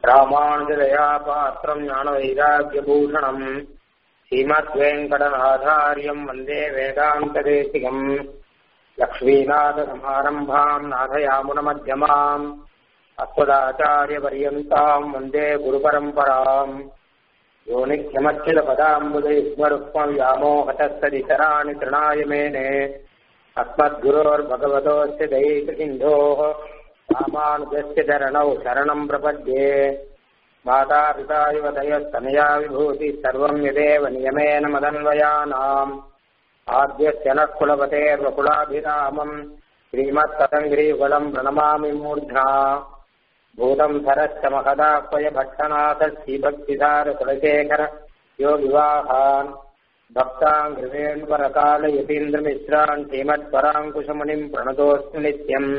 ராமானுஜதயா பாத்திரம் ஞானவைராக்கியபூஷணம் ஸ்ரீமத்வேங்கடநாதாரியம் வந்தே வேதாந்ததேசிகம் லக்ஷ்மீநாதசமாரம்பாம் நாதயாமுனமध्यமாம் அஸ்வதாச்சாரியபர்யந்தாம் வந்தே குருபரம்பராம் யோ நித்யமச்சிதபதாம்புதைஸ்மருக்மம் व्यामोहतस्तदितराणि तृणाय मेने अस्मद्गुरोर्भगवतोऽस्य दैकसिन्धोः रामानुजस्य चरणौ शरणम् प्रपद्ये मातापिता इव दयस्तनया विभूतिः सर्वम् यदेव नियमेन मदन्वयानाम् आद्यस्य नः कुलपतेर्वकुलाभिरामम् श्रीमत्तदङ्घ्रीकुलम् प्रणमामि मूर्ध्ना भूतम् सरश्च महदाह्वय भट्टनाथः श्रीभक्तिधारकुलशेखर यो विवाहान् भक्ताम् गृहेण्वरकाल यतीन्द्रमिश्रान् श्रीमत्पराङ्कुशमुनिम् प्रणतोऽस्मि नित्यम्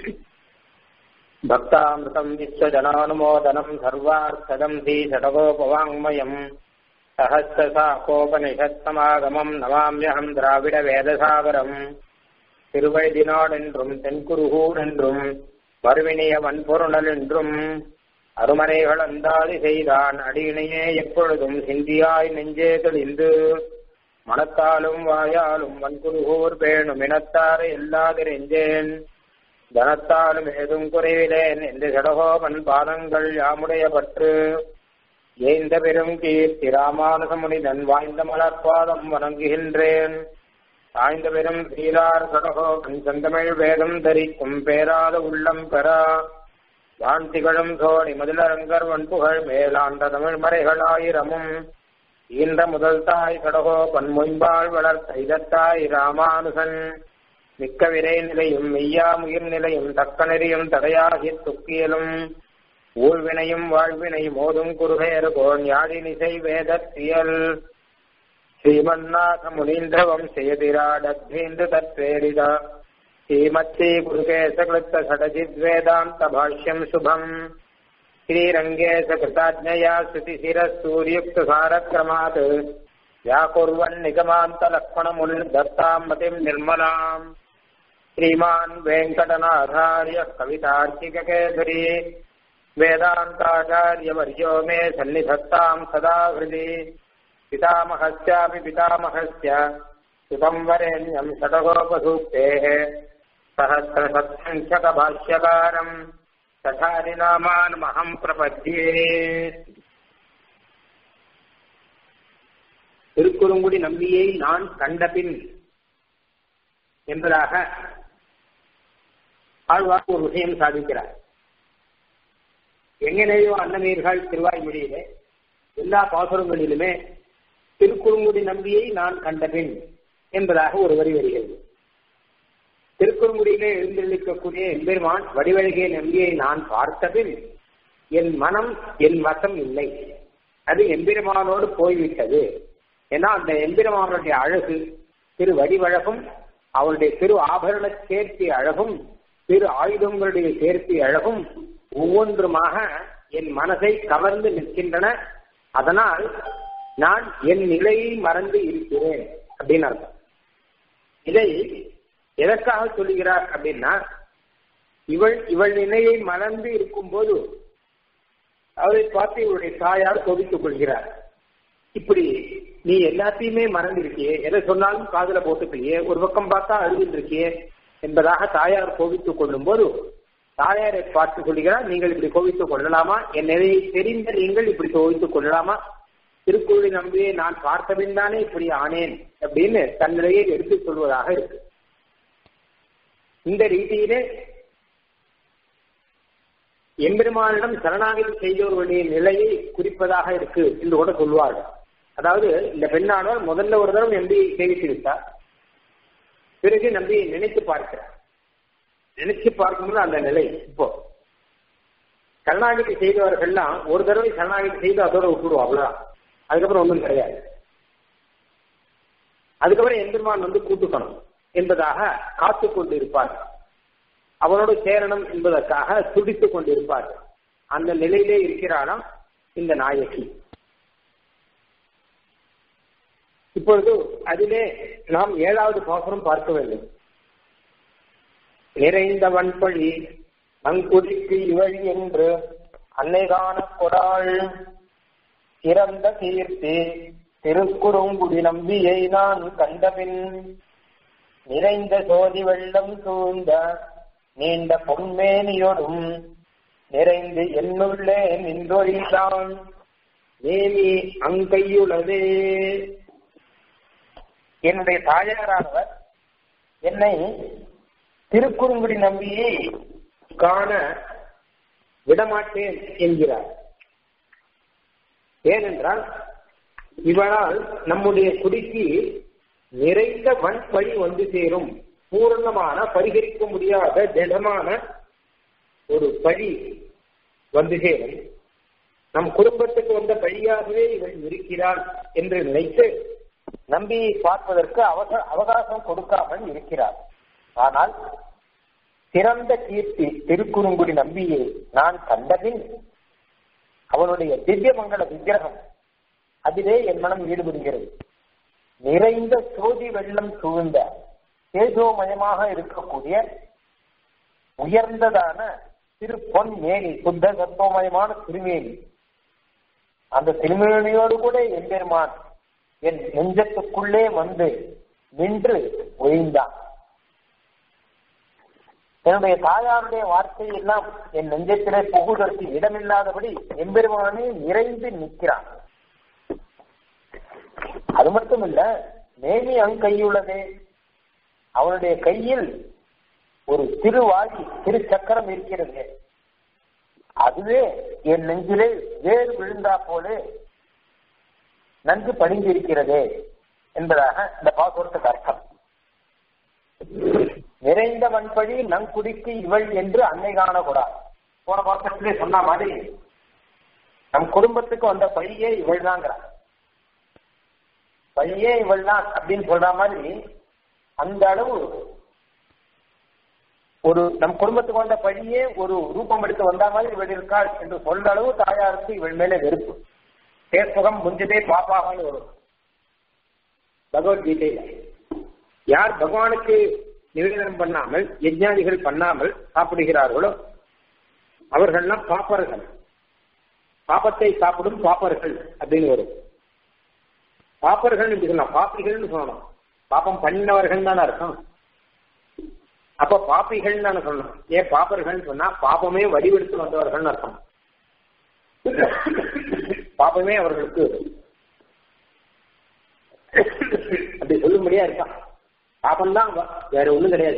भक्तामृतम् विश्वजनानुमोदनम् सर्वार्थदम् श्रीषडगोपवाङ्मयम् सहस्रसाकोपनिषत्समागमम् नमाम्यहम् द्राविडवेदसागरम् திருவழுதினாடென்றும் தென்குருகூர் என்றும் மறுவினிய வன்பொருணல் என்றும் அருமறைகள் அந்தாதி செய்தான் அடியினையே எப்பொழுதும் சிந்தியாய் நெஞ்சே தெளிந்து மனத்தாலும் வாயாலும் வன்குருகூர் பேணும் இனத்தாரை எல்லாதிரெஞ்சேன் தனத்தாலும் ஏதும் குறைவிலேன் என்று சடகோபன் பாதங்கள் யாமுடைய பற்று ஏந்த பெரும் கீர்த்தி ராமானுசமுனிதன் வாய்ந்த மலர்பாதம் வணங்குகின்றேன் சாய்ந்த பெரும் சீரார் சடகோபன் செந்தமிழ் வேதம் தரிக்கும் பேராத உள்ளம் பெறா வான் திகழும் சோழி மதிலரங்கர் வன்புகழ் மேலாண்ட தமிழ் மறைகளாயிரமும் ஈன்ற முதல் தாய் கடகோபன் மொய்பால் வளர்த்த இதத்தாய் ராமானுசன் மிக்க விரை நிலையும் மெய்யாமுயிர் நிலையும் தக்க நெறியும் தடையாகி துக்கியலும் ஊழ்வினையும் வாழ்வினை மோதும் குருகேறு கோன் யாழினிசை வேதத்தியல் ஸ்ரீமன்னாத முனீந்திரவம் செய்திராடத்தீந்து தத்வேரித ஸ்ரீமத்ஸ்ரீ குருகேசகிருத்த சடஜித்வேதாந்த பாஷ்யம் சுபம் श्रीरङ्गेश कृताज्ञया श्रुतिशिरः सूर्युक्तसारक्रमात् व्याकुर्वन् निगमान्तलक्ष्मणमुनिर्दत्ताम् मतिम् निर्मलाम् श्रीमान् वेङ्कटनाथार्यः कवितार्किककेसरी वेदान्ताचार्यवर्यो मे सन्निधत्ताम् सदा हृदि पितामहस्यापि पितामहस्य सुतम् वरेण्यम् षडगोपसूक्तेः सहस्रसत्सङ्ख्यकभाष्यकारम् ததாரிநாமான்மகம் பிரபத்தியே திருக்குறுங்குடி நம்பியை நான் கண்டபின் என்பதாக ஆழ்வார் ஒரு விஷயம் சாதிக்கிறார் எங்கனையோ அன்னமீர்கள் திருவாய்மொழியிலே எல்லா பாசுரங்களிலுமே திருக்குறுங்குடி நம்பியை நான் கண்டபின் என்பதாக ஒரு வரி வருகிறது திருக்குறுங்குடியிலே எழுந்தளிக்கக்கூடிய எம்பெருமான் வடிவழகிய நம்பியை நான் பார்த்தபின் என் மனம் என் வசம் இல்லை அது எம்பெருமானோடு போய்விட்டது ஏன்னா அந்த எம்பெருமானுடைய அழகு திரு வடிவழகும் அவருடைய திரு ஆபரண சேர்த்தி அழகும் திரு ஆயுதங்களுடைய சேர்த்தி அழகும் ஒவ்வொன்றுமாக என் மனதை கவர்ந்து நிற்கின்றன அதனால் நான் என் நிலையை மறந்து இருக்கிறேன் அப்படின்னு அர்த்தம் இதை எதற்காக சொல்லுகிறார் அப்படின்னா இவள் இவள் நிலையை மறந்து இருக்கும் போது அவரை பார்த்து இவருடைய தாயார் கொதித்துக் கொள்கிறார் இப்படி நீ எல்லாத்தையுமே மறந்து இருக்கியே எதை சொன்னாலும் காதல போட்டுக்கலையே ஒரு பக்கம் பார்த்தா அழுதுட்டு இருக்கியே என்பதாக தாயார் கோவித்துக் கொள்ளும் போது தாயாரை பார்த்து சொல்லுகிறார் நீங்கள் இப்படி கோவித்துக் கொள்ளலாமா என் நிலையை தெரிந்த நீங்கள் இப்படி கோவித்துக் கொள்ளலாமா திருக்குறளை நம்பியே நான் பார்த்தபின் தானே இப்படி ஆனேன் அப்படின்னு தன் நிலையை எடுத்துக் சொல்வதாக இருக்கு இந்த ரீதியிலே எம்பெருமானிடம் சரணாகதி செய்தவர்களுடைய நிலையை குறிப்பதாக இருக்கு என்று கூட சொல்வார்கள் அதாவது இந்த பெண்ணானவர் முதல்ல ஒரு தடவை நம்பியை சேவித்திருத்தார் பிறகு நம்பியை நினைத்து பார்க்கிறார் நினைச்சு பார்க்கும்போது அந்த நிலை இப்போ சரணாகதி செய்தவர்கள்லாம் ஒரு தடவை சரணாகதி செய்து அதோட விட்டுடுவோம் அவ்வளவுதான் அதுக்கப்புறம் ஒன்றும் கிடையாது அதுக்கப்புறம் எம்பெருமான் வந்து கூட்டுக்கணும் என்பதாக காத்து கொண்டு இருப்பார் அவனோடு சேரணும் என்பதற்காக துடித்துக் கொண்டிருப்பார் அந்த நிலையிலே இருக்கிறாராம் இந்த நாயகி இப்பொழுது அதிலே நாம் ஏழாவது பாசுரம் பார்க்க வேண்டும் நிறைந்த வன்பழி மங்குடிக்கு இவழி என்று அன்னைகான கொடாள் சிறந்த கீர்த்தி திருக்குறுங்குடி நம்பியை நான் கண்டபின் நிறைந்த சோதி வெள்ளம் சூழ்ந்த நீண்ட பொன்மேனியோடும் நிறைந்து என்னுள்ளே நின்றொழிந்தான் நேமி அங்கையுளதே என்னுடைய தாயாரானவர் என்னை திருக்குறுங்குடி நம்பியை காண விடமாட்டேன் என்கிறார் ஏனென்றால் இவரால் நம்முடைய குடிக்கு நிறைந்த வன் வழி வந்து சேரும் பூர்ணமான பரிகரிக்க முடியாத திடமான ஒரு பழி வந்து சேரும் நம் குடும்பத்துக்கு வந்த பழியாகவே இவள் இருக்கிறாள் என்று நினைத்து நம்பியை பார்ப்பதற்கு அவச அவகாசம் கொடுக்காமல் இருக்கிறார் ஆனால் சிறந்த கீர்த்தி திருக்குறுங்குடி நம்பியை நான் கண்டபின் அவனுடைய திவ்ய மங்கள விக்கிரகம் அதிலே என் மனம் ஈடுபடுகிறது நிறைந்த சோதி வெள்ளம் சூழ்ந்த தேஜோமயமாக இருக்கக்கூடிய உயர்ந்ததான திரு பொன் மேனி சுத்த சத்துவமயமான திருமேனி அந்த திருமேனியோடு கூட எம்பெருமான் என் நெஞ்சத்துக்குள்ளே வந்து நின்று ஒழிந்தான் என்னுடைய தாயாருடைய வார்த்தை எல்லாம் என் நெஞ்சத்திலே புகுதற்கு இடமில்லாதபடி எம்பெருமானே நிறைந்து நிற்கிறான் அது மட்டும் இல்ல நேமி அங் கையுள்ளதே அவனுடைய கையில் ஒரு திருவாகி திரு சக்கரம் இருக்கிறது அதுவே என் நெஞ்சிலே வேறு விழுந்தா போலே நன்கு படிந்திருக்கிறது என்பதாக இந்த பாசுரத்துக்கு அர்த்தம் நிறைந்த மண்பழி நங்குடிக்கு இவள் என்று அன்னை காணக்கூடாது போன பாசத்திலே சொன்ன மாதிரி நம் குடும்பத்துக்கு வந்த பழியே இவள் தாங்கிறார் பழியே இவள் தான் அப்படின்னு சொல்ற மாதிரி அந்த அளவு ஒரு நம் குடும்பத்துக்கு வந்த பழியே ஒரு ரூபம் எடுத்து வந்த மாதிரி இவள் இருக்காள் என்று சொல்ற அளவு தாயாருக்கு இவள் மேலே வெறுப்பு தேசுகம் முஞ்சதே பாப்பாகனு வரும் பகவத்கீதையில யார் பகவானுக்கு நிவேதனம் பண்ணாமல் யஜ்ஞாதிகள் பண்ணாமல் சாப்பிடுகிறார்களோ அவர்கள்லாம் பாப்பர்கள் பாப்பத்தை சாப்பிடும் பாப்பர்கள் அப்படின்னு வரும் பாப்பர்கள் இப்படி சொல்லலாம் பாப்பிகள்னு சொல்லணும் பாப்பம் பண்ணினவர்கள் தானே அர்த்தம் அப்ப பாப்பிகள் தானே சொல்லணும் ஏன் பாப்பர்கள் சொன்னா பாப்பமே வடிவெடுத்து வந்தவர்கள் அர்த்தம் பாப்பமே அவர்களுக்கு அப்படி சொல்லும்படியா இருக்கான் பாப்பம்தான் வேற ஒண்ணும் கிடையாது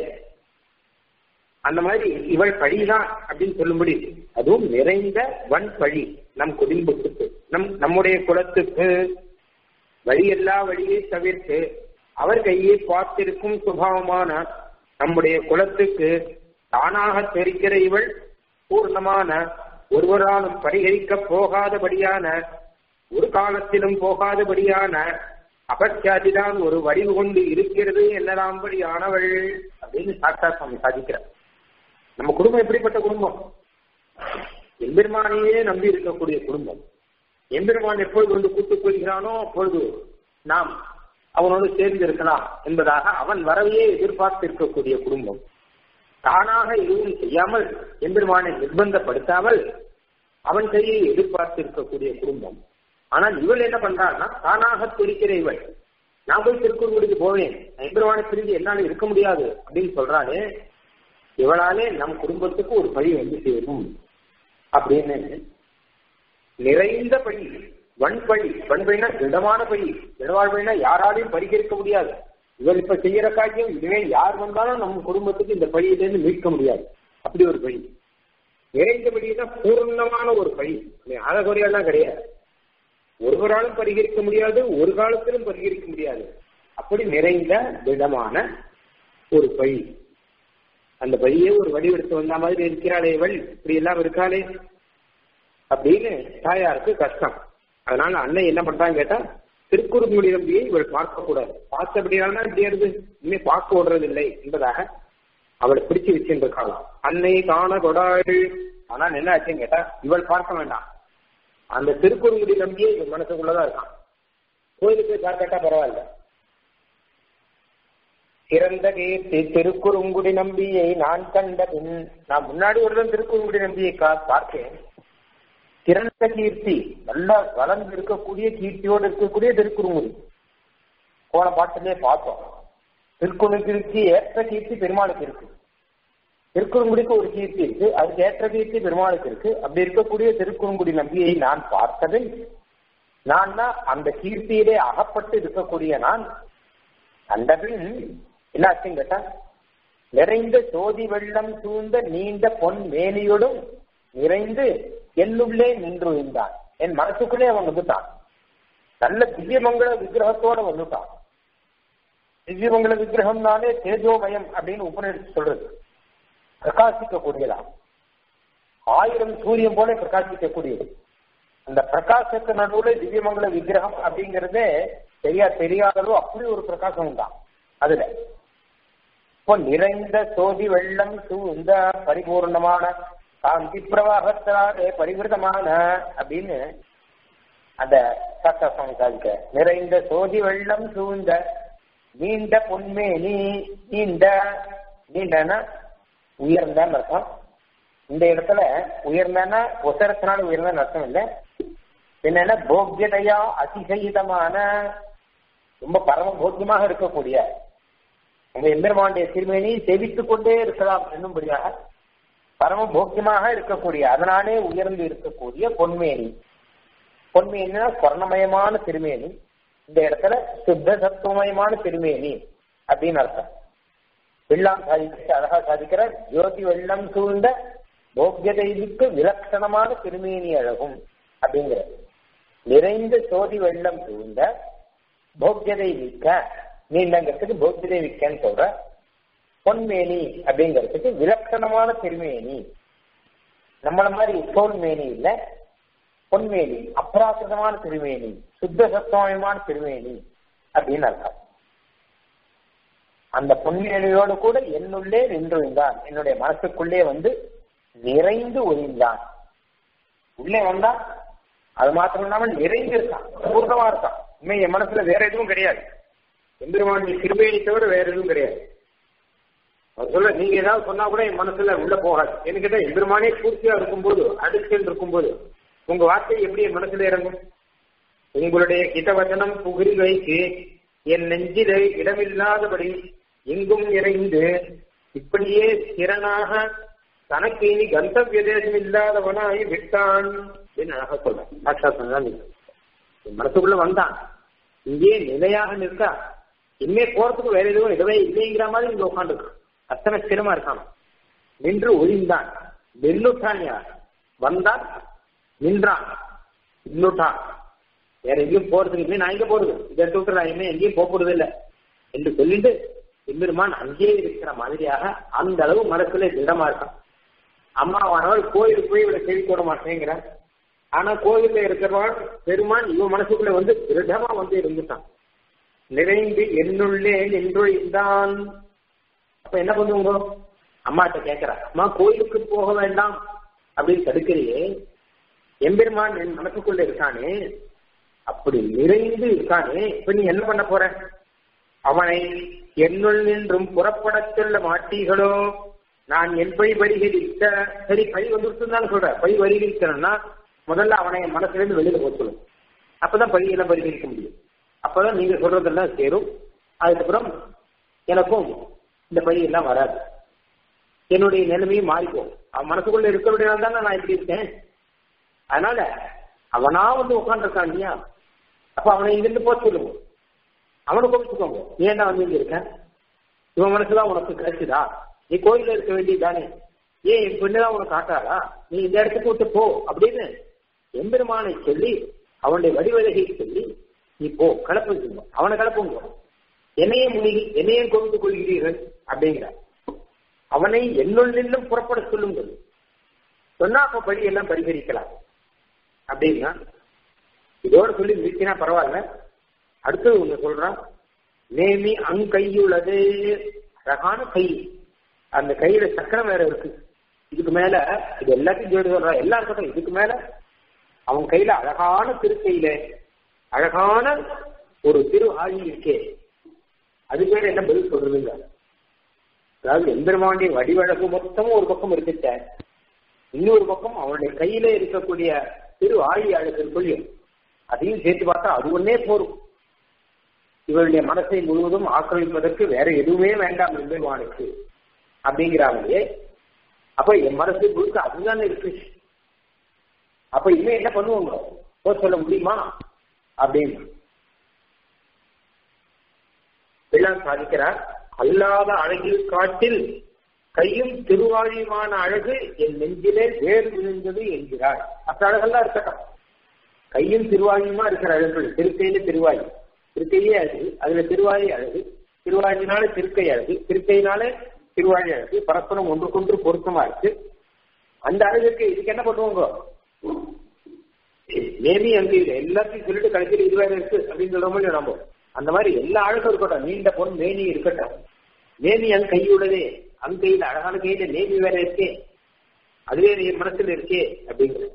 அந்த மாதிரி இவள் பழிதான் அப்படின்னு சொல்லும்படி அதுவும் நிறைந்த வன் பழி நம் குடும்பத்துக்கு நம் நம்முடைய குலத்துக்கு வழி எல்லா வழியை தவிர்த்து அவர் கையை பார்த்திருக்கும் சுபாவமான நம்முடைய குலத்துக்கு தானாக தெரிக்கிற இவள் பூர்ணமான ஒருவராலும் பரிகரிக்க போகாதபடியான ஒரு காலத்திலும் போகாதபடியான அபச்சாதிதான் ஒரு வடிவு கொண்டு இருக்கிறது என்னதாம்படியானவள் அப்படின்னு சாத்தா சுவாமி சாதிக்கிறார் நம்ம குடும்பம் எப்படிப்பட்ட குடும்பம் எம்பெருமானையே நம்பி இருக்கக்கூடிய குடும்பம் எம்பெருமான் எப்பொழுது வந்து கூட்டுக் கொள்கிறானோ அப்பொழுது நாம் அவனோடு சேர்ந்து இருக்கலாம் என்பதாக அவன் வரவையே எதிர்பார்த்து இருக்கக்கூடிய குடும்பம் தானாக எதுவும் செய்யாமல் எம்பெருமானை நிர்பந்தப்படுத்தாமல் அவன் கையை எதிர்பார்த்து இருக்கக்கூடிய குடும்பம் ஆனால் இவள் என்ன பண்றான்னா தானாக துடிக்கிற இவள் நான் போய் திருக்குறளுக்கு போவேன் எம்பெருமானை பிரிஞ்சு என்னால இருக்க முடியாது அப்படின்னு சொல்றானே இவளாலே நம் குடும்பத்துக்கு ஒரு பழி வந்து சேரும் அப்படின்னு நிறைந்த பழி வன்பழி வன்பழினா திடமான பழி திடவாழ்வழினா யாராலையும் பரிகரிக்க முடியாது இவர் இப்ப செய்யற காரியம் இதுவே யார் வந்தாலும் நம்ம குடும்பத்துக்கு இந்த பழியிலிருந்து மீட்க முடியாது அப்படி ஒரு பழி நிறைந்த பழினா பூர்ணமான ஒரு பழி அறகுறையெல்லாம் கிடையாது ஒருவராலும் பரிகரிக்க முடியாது ஒரு காலத்திலும் பரிகரிக்க முடியாது அப்படி நிறைந்த திடமான ஒரு பழி அந்த பழியே ஒரு வடிவெடுத்து வந்த மாதிரி இருக்கிறாளே இவள் இப்படி எல்லாம் இருக்காளே அப்படின்னு தாயாருக்கு கஷ்டம் அதனால அண்ணன் என்ன பண்றாங்க கேட்டா திருக்குறுங்குடி நம்பியை இவள் பார்க்க கூடாது பார்த்தபடியானா இப்படி இருந்து இனிமே பார்க்க விடுறது இல்லை என்பதாக அவளை பிடிச்சு வச்சுருக்காங்க அன்னை காண கொடாள் ஆனால் என்ன ஆச்சுன்னு கேட்டா இவள் பார்க்க வேண்டாம் அந்த திருக்குறுங்குடி நம்பியே இவன் மனசுக்குள்ளதான் இருக்கான் கோயிலுக்கு பார்க்கட்டா பரவாயில்ல சிறந்த கீர்த்தி திருக்குறுங்குடி நம்பியை நான் கண்ட பின் நான் முன்னாடி ஒரு திருக்குறுங்குடி நம்பியை பார்த்தேன் சிறந்த கீர்த்தி நல்லா வளர்ந்து இருக்கக்கூடிய கீர்த்தியோடு இருக்கக்கூடிய திருக்குறுங்குடி போன பாட்டிலே பார்த்தோம் திருக்குறுங்குடிக்கு ஏற்ற கீர்த்தி பெருமாளுக்கு இருக்கு திருக்குறுங்குடிக்கு ஒரு கீர்த்தி இருக்கு அதுக்கு ஏற்ற கீர்த்தி பெருமாளுக்கு இருக்கு அப்படி இருக்கக்கூடிய திருக்குறுங்குடி நம்பியை நான் பார்த்ததில் நான் அந்த கீர்த்தியிலே அகப்பட்டு இருக்கக்கூடிய நான் கண்டபின் என்னாச்சுன்னு கேட்டா நிறைந்த சோதி வெள்ளம் சூழ்ந்த நீண்ட பொன் மேனியோடும் நிறைந்து என்னுள்ளே நின்று இருந்தான் என் மனசுக்குள்ளே அவன் வந்துட்டான் நல்ல திவ்யமங்கள விக்கிரகத்தோட வந்துட்டான் திவ்யமங்கள விக்கிரகம்னாலே தேஜோமயம் அப்படின்னு உபநிடத்து சொல்றது பிரகாசிக்க கூடியதா ஆயிரம் சூரியன் போல பிரகாசிக்கக்கூடியது அந்த பிரகாசத்து நடுவுல திவ்யமங்கள விக்கிரகம் அப்படிங்கறதே சரியா தெரியாததோ அப்படி ஒரு பிரகாசம் தான் அதுல இப்போ நிறைந்த சோதி வெள்ளம் சூழ்ந்த பரிபூர்ணமான காந்தி பிரவாகத்தாலே பரிவிருதமான அப்படின்னு அந்த சாஸ்திரம் சாதிக்க நிறைந்த சோதி வெள்ளம் சூழ்ந்த நீண்ட பொன்மேனி நீண்ட நீண்டன உயர்ந்தன்னு அர்த்தம் இந்த இடத்துல உயர்ந்தனா உசரத்தினால உயர்ந்தன்னு அர்த்தம் இல்லை என்னன்னா போக்கியதையா அதிசயிதமான ரொம்ப பரம போக்கியமாக இருக்கக்கூடிய உங்க எம்பெருமானுடைய திருமேனி செவித்துக் கொண்டே இருக்கலாம் என்னும்படியாக பரம போக்கியமாக இருக்கக்கூடிய அதனாலே உயர்ந்து இருக்கக்கூடிய பொன்மேனி பொன்மேனினா ஸ்வர்ணமயமான திருமேனி இந்த இடத்துல சுத்த சத்துவமயமான திருமேனி அப்படின்னு அர்த்தம் வெள்ளம் சாதிக்க அழகா சாதிக்கிற ஜோதி வெள்ளம் சூழ்ந்த போக்கியதைக்கு விலட்சணமான திருமேனி அழகும் அப்படிங்கிற நிறைந்த சோதி வெள்ளம் சூழ்ந்த போக்கியதை மிக்க நீண்டங்கிறதுக்கு போக்கியதை மிக்கன்னு சொல்ற பொன்மேனி அப்படிங்கிறதுக்கு விலட்சணமான திருமேனி நம்மள மாதிரி தோல் மேனி இல்ல பொன்மேனி அப்ராக்கிரதமான திருமேனி சுத்த சத்தமயமான திருமேனி அப்படின்னு அர்த்தம் அந்த பொன்மேனியோடு கூட என்னுள்ளே நின்றிருந்தான் என்னுடைய மனசுக்குள்ளே வந்து நிறைந்து ஒழிந்தான் உள்ளே வந்தா அது மாத்திரம் இல்லாமல் நிறைந்து இருக்கான் பூர்ணமா இருக்கான் உண்மை என் மனசுல வேற எதுவும் கிடையாது எம்பெருமானுடைய திருமேனி தவிர வேற எதுவும் கிடையாது அவர் சொல்ல நீங்க ஏதாவது சொன்னா கூட என் மனசுல உள்ள போகாது எனக்கு கேட்டா எம்பெருமானே பூர்த்தியா இருக்கும்போது அடுத்து இருக்கும்போது உங்க வார்த்தை எப்படி என் மனசுல இறங்கும் உங்களுடைய கிதவசனம் புகிரி வைத்து என் நெஞ்சிலே இடமில்லாதபடி எங்கும் இறைந்து இப்படியே திறனாக தனக்கு இனி கந்தவிய தேசம் இல்லாதவனாய் விட்டான் அப்படின்னு அழகா சொல்ற சாட்சாத் தான் என் மனசுக்குள்ள வந்தான் இங்கே நிலையாக நிற்கா இனிமே போறதுக்கு வேற எதுவும் இடவே இல்லைங்கிற மாதிரி இங்க உட்காந்துருக்கு அத்தனை ஸ்திரமா இருக்கான் நின்று ஒழிந்தான் நின்றுட்டான் யார் வந்தான் நின்றான் நின்றுட்டான் வேற எங்கேயும் போறதுக்கு இல்லை நான் எங்க போறது இதை எடுத்து விட்டு நான் இனிமே எங்கேயும் போக போறது இல்லை என்று சொல்லிட்டு எம்பெருமான் அங்கேயே இருக்கிற மாதிரியாக அந்த அளவு மனசுல திடமா இருக்கான் அம்மாவானவள் கோயிலுக்கு போய் இவளை செவி போட மாட்டேங்கிறான் ஆனா கோயில்ல இருக்கிறவன் பெருமான் இவன் மனசுக்குள்ள வந்து திருடமா வந்து இருந்துட்டான் நிறைந்து என்னுள்ளே நின்றொழிந்தான் அப்ப என்ன பண்ணுவோங்க அம்மாட்ட கேட்கிறா அம்மா கோயிலுக்கு போக வேண்டாம் அப்படின்னு தடுக்கிறியே எம்பெருமான் என் மனசுக்குள்ள இருக்கானே அப்படி நிறைந்து இருக்கானே இப்ப நீ என்ன பண்ண போற அவனை என்னுள் நின்றும் புறப்படச் சொல்ல மாட்டீர்களோ நான் என் பை வருகிறித்த சரி பை வந்துருச்சுன்னு சொல்ற பை வருகிறேன்னா முதல்ல அவனை என் மனசுல இருந்து வெளியில போக சொல்லும் அப்பதான் பையெல்லாம் பரிகரிக்க முடியும் அப்பதான் நீங்க சொல்றதெல்லாம் சேரும் அதுக்கப்புறம் எனக்கும் இந்த பையெல்லாம் வராது என்னுடைய நிலைமையும் மாறிப்போம் அவன் மனசுக்குள்ள இருக்கிறபடியால் தானே நான் இப்படி இருக்கேன் அதனால அவனா வந்து உட்காந்துருக்கான் இல்லையா அப்ப அவனை இங்கிருந்து போக சொல்லுங்க அவனை கோபிச்சுக்கோங்க நீ என்ன வந்து இங்க இருக்க இவன் மனசுதான் உனக்கு கிடைச்சுதா நீ கோயில இருக்க வேண்டியதுதானே ஏன் என் பெண்ணுதான் உனக்கு காட்டாரா நீ இந்த இடத்துக்கு விட்டு போ அப்படின்னு எம்பெருமானை சொல்லி அவனுடைய வடிவழகை சொல்லி நீ போ கலப்புங்க அவனை கலப்புங்க என்னையே முனிகி என்னையே கொண்டு கொள்கிறீர்கள் அப்படிங்கிற அவனை என்னுள் நின்றும் புறப்பட சொல்லுங்கள் சொன்னா அப்ப படி எல்லாம் பரிகரிக்கலாம் அப்படின்னா இதோட சொல்லி நிறுத்தினா பரவாயில்ல அடுத்தது ஒண்ணு சொல்றான் நேமி அங்கையுள்ளது அழகான கை அந்த கையில சக்கரம் வேற இருக்கு இதுக்கு மேல இது எல்லாத்தையும் ஜோடி சொல்றா எல்லா இருக்கட்டும் இதுக்கு மேல அவன் கையில அழகான திருக்கையில அழகான ஒரு திரு ஆழி இருக்கே அது பேர் என்ன பதில் சொல்றதுங்க அதாவது எம்பெருமானுடைய வடிவழகு மொத்தமும் ஒரு பக்கம் இருக்குச்ச இன்னொரு பக்கம் அவனுடைய கையில இருக்கக்கூடிய திரு ஆழி அழகிற்குள்ளும் அதையும் சேர்த்து பார்த்தா அது ஒன்னே போரும் இவருடைய மனசை முழுவதும் ஆக்கிரமிப்பதற்கு வேற எதுவுமே வேண்டாம் எம்பெருமானுக்கு அப்படிங்கிறாங்களே அப்ப என் மனசு முழுக்க அதுதானே இருக்கு அப்ப இனிமே என்ன பண்ணுவாங்க போக சொல்ல முடியுமா அப்படின்னு பிள்ளான் சாதிக்கிறார் அல்லாத அழகில் காட்டில் கையும் திருவாழியுமான அழகு என் நெஞ்சிலே வேறு விழுந்தது என்கிறார் மற்ற அழகெல்லாம் இருக்கட்டும் கையும் திருவாழியுமா இருக்கிற அழகுகள் திருக்கையில திருவாயி திருக்கையே அழகு அதுல திருவாயி அழகு திருவாழினால திருக்கை அழகு திருக்கையினால திருவாழி அழகு பரஸ்பரம் ஒன்றுக்கொன்று பொருத்தமா இருக்கு அந்த அழகுக்கு இதுக்கு என்ன பண்ணுவாங்க நேமி அங்க இல்லை எல்லாத்தையும் சொல்லிட்டு கடைசியில் இது வேற இருக்கு அப்படின்னு சொல்றோமோ நம்ம அந்த மாதிரி எல்லா அழகும் இருக்கட்டும் நீண்ட பொன் மேனி இருக்கட்டும் நேமி அங்க கையுள்ளதே அங்க கையில அழகான கையில நேமி வேற இருக்கே அதுவே என் மனசுல இருக்கே அப்படிங்கிற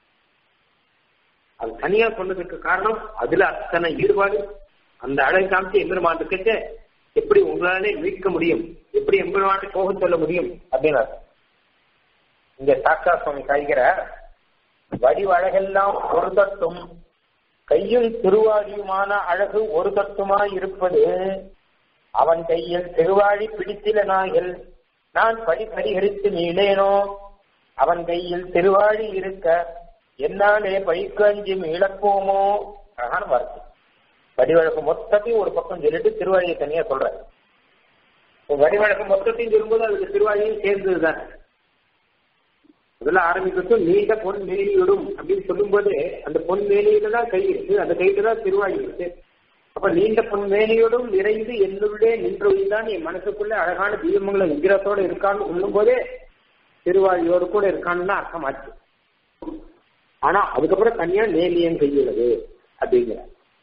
அது தனியா சொன்னதுக்கு காரணம் அதுல அத்தனை ஈடுபாடு அந்த அழகு காமிச்சு எம்பெருமான் இருக்கச்ச எப்படி உங்களாலே மீட்க முடியும் எப்படி எம்பெருமானை போக சொல்ல முடியும் அப்படின்னு இங்க சாக்கா சுவாமி காய்கிற வடிவழகெல்லாம் ஒரு தட்டும் கையும் திருவாடியுமான அழகு ஒரு தட்டுமாய் இருப்பது அவன் கையில் திருவாழி பிடித்தில நாயில் நான் படி பரிகரித்து மீளேனோ அவன் கையில் திருவாழி இருக்க என்னாலே பழிக்கு அஞ்சு மீளப்போமோ அழகான வார்த்தை வடிவழக்கு மொத்தத்தையும் ஒரு பக்கம் சொல்லிட்டு திருவாழியை தனியா சொல்ற வடிவழக்கு மொத்தத்தையும் சொல்லும்போது அதுக்கு திருவாழியும் சேர்ந்ததுதான் முதல்ல ஆரம்பிக்கிறதும் நீண்ட பொன் மேலியிடும் அப்படின்னு சொல்லும்போது அந்த பொன் மேலியில தான் கை இருக்கு அந்த கையில தான் திருவாழி இருக்கு அப்ப நீண்ட பொன் மேலியோடும் நிறைந்து என்னுள்ளே நின்றொழிந்தான் என் மனசுக்குள்ள அழகான தீபமங்கள விக்கிரத்தோட இருக்கான்னு சொல்லும் போதே திருவாழியோடு கூட இருக்கான்னு தான் அர்த்தமாச்சு ஆனா அதுக்கப்புறம் தனியா நேலியம் கையுள்ளது அப்படிங்கிற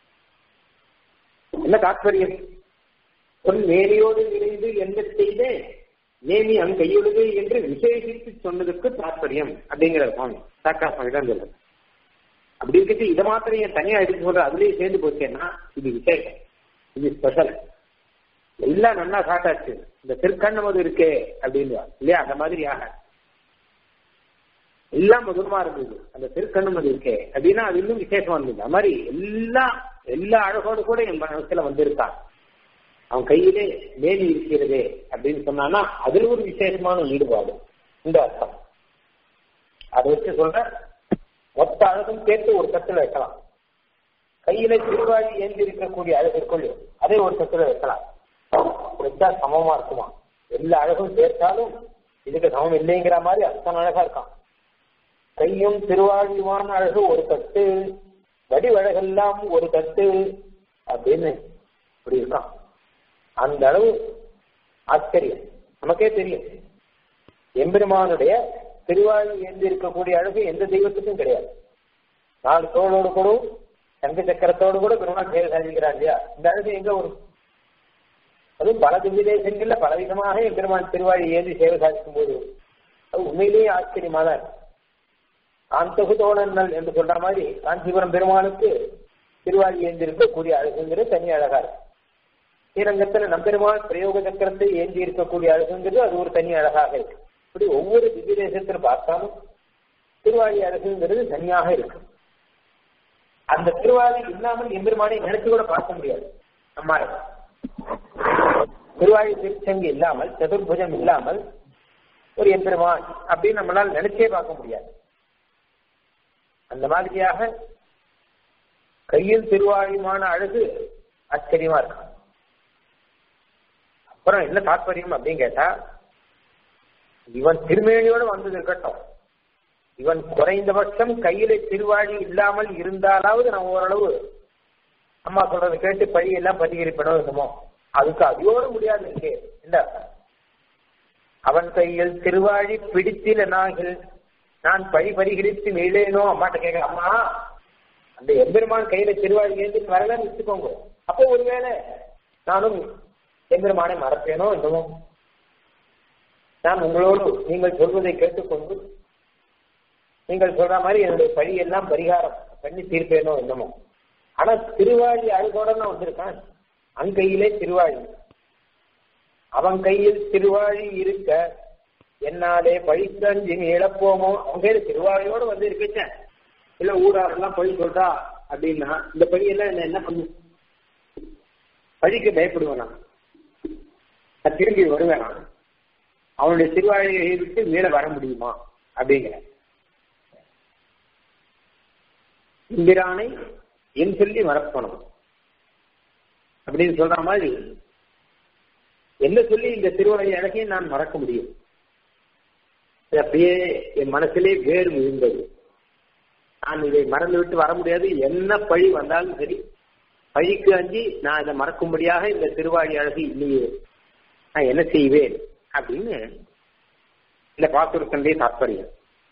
என்ன தாத்பரியம் பொன் மேலியோடு நிறைந்து என்ன செய்தேன் நேமி அங்க கையுள்ளது என்று விசேஷித்து சொன்னதுக்கு தாற்பயம் அப்படிங்கிற சுவாமி சாக்கா சுவாமி தான் சொல்றது அப்படி இருக்கிறது இதை மாத்திரம் என் தனியா எடுத்து சொல்ற அதுலயே சேர்ந்து போச்சேன்னா இது விசேஷம் இது ஸ்பெஷல் எல்லாம் நல்லா காட்டாச்சு இந்த திருக்கண்ணமது இருக்கே அப்படின்னு இல்லையா அந்த மாதிரி ஆக எல்லாம் மதுரமா இருந்தது அந்த திருக்கண்ணமது இருக்கே அப்படின்னா அது இன்னும் விசேஷமா இருந்தது அது மாதிரி எல்லா எல்லா அழகோடு கூட என் மனசுல வந்திருக்கான் அவன் கையிலே மேலி இருக்கிறதே அப்படின்னு சொன்னான்னா அதுல ஒரு விசேஷமான ஈடுபாடு இந்த அர்த்தம் அதை வச்சு சொல்ற மொத்த அழகும் சேர்த்து ஒரு தட்டுல வைக்கலாம் கையில திருவாழி ஏந்தி இருக்கக்கூடிய அழகு இருக்கொள்ளும் அதே ஒரு தட்டுல வைக்கலாம் வச்சா சமமா இருக்குமா எல்லா அழகும் சேர்த்தாலும் இதுக்கு சமம் இல்லைங்கிற மாதிரி அத்தனை அழகா இருக்கான் கையும் திருவாழியுமான அழகு ஒரு தட்டு வடிவழகெல்லாம் ஒரு தட்டு அப்படின்னு இப்படி இருக்கான் அந்த அளவு ஆச்சரியம் நமக்கே தெரியும் எம்பெருமானுடைய திருவாழி ஏந்தி இருக்கக்கூடிய அழகு எந்த தெய்வத்துக்கும் கிடையாது நாலு தோளோடு கூட சங்க சக்கரத்தோடு கூட பெருமாள் சேவை சாதிக்கிறார் இல்லையா இந்த அழகு எங்க வரும் அதுவும் பல திவ்ய தேசங்கள்ல பலவிதமாக எம்பெருமான் திருவாழி ஏந்தி சேவை சாதிக்கும் போது அது உண்மையிலேயே ஆச்சரியமா தான் காந்தகு தோழர்கள் என்று சொல்ற மாதிரி காஞ்சிபுரம் பெருமானுக்கு திருவாழி ஏந்தி இருக்கக்கூடிய அழகுங்கிறது தனி அழகா இருக்கு ஸ்ரீரங்கத்துல நம்பெருமாள் பிரயோக சக்கரத்தை ஏந்தி இருக்கக்கூடிய அழகுங்கிறது அது ஒரு தனி அழகாக இருக்கு இப்படி ஒவ்வொரு திவ்ய தேசத்துல பார்த்தாலும் திருவாழி அழகுங்கிறது தனியாக இருக்கு அந்த திருவாழி இல்லாமல் எம்பெருமானை நினைச்சு கூட பார்க்க முடியாது நம்மால திருவாழி திருச்சங்கு இல்லாமல் சதுர்புஜம் இல்லாமல் ஒரு எம்பெருமான் அப்படின்னு நம்மளால் நினைச்சே பார்க்க முடியாது அந்த மாதிரியாக கையில் திருவாழியுமான அழகு ஆச்சரியமா இருக்கும் அப்புறம் என்ன தாற்பயம் அப்படின்னு கேட்டா இவன் திருமேனியோடு வந்தது இருக்கட்டும் இவன் குறைந்தபட்சம் கையில திருவாழி இல்லாமல் இருந்தாலாவது நம்ம ஓரளவு அம்மா சொல்றது கேட்டு பழி எல்லாம் பரிகரிப்பணும் என்னமோ அதுக்கு அதையோடு முடியாது இங்கே இல்ல அவன் கையில் திருவாழி பிடித்தில நாகில் நான் பழி பரிகரித்து மீளேனோ அம்மாட்ட கேட்க அம்மா அந்த எம்பெருமான் கையில திருவாழி ஏந்தி வரலன்னு வச்சுக்கோங்க அப்போ ஒருவேளை நானும் எம்பெருமானை மறப்பேனோ என்னமோ நான் உங்களோடு நீங்கள் சொல்வதை கேட்டுக்கொண்டு நீங்கள் சொல்ற மாதிரி என்னுடைய பழி எல்லாம் பரிகாரம் பண்ணி தீர்ப்பேனோ என்னமோ ஆனா திருவாழி அழுகோட நான் வந்திருக்கான் அன் கையிலே திருவாழி அவன் கையில் திருவாழி இருக்க என்னாலே பழித்தஞ்சு இழப்போமோ அவன் கையில திருவாழியோடு வந்து இருக்கச்சேன் இல்ல ஊராரெல்லாம் பழி சொல்றா அப்படின்னா இந்த பழியெல்லாம் என்ன என்ன பண்ணும் பழிக்கு பயப்படுவேன் நான் நான் திரும்பி வருவேன் நான் அவனுடைய திருவாழியை விட்டு மேல வர முடியுமா அப்படிங்கிற இந்திரானை என் சொல்லி மறக்கணும் அப்படின்னு சொல்ற மாதிரி என்ன சொல்லி இந்த திருவரை அழகையும் நான் மறக்க முடியும் இது அப்படியே என் மனசிலே வேறு விழுந்தது நான் இதை மறந்து விட்டு வர முடியாது என்ன பழி வந்தாலும் சரி பழிக்கு அஞ்சி நான் இதை மறக்கும்படியாக இந்த திருவாழி அழகு இல்லையே நான் என்ன செய்வேன் அப்படின்னு இந்த பாசுரத்தினுடைய தாற்பயம்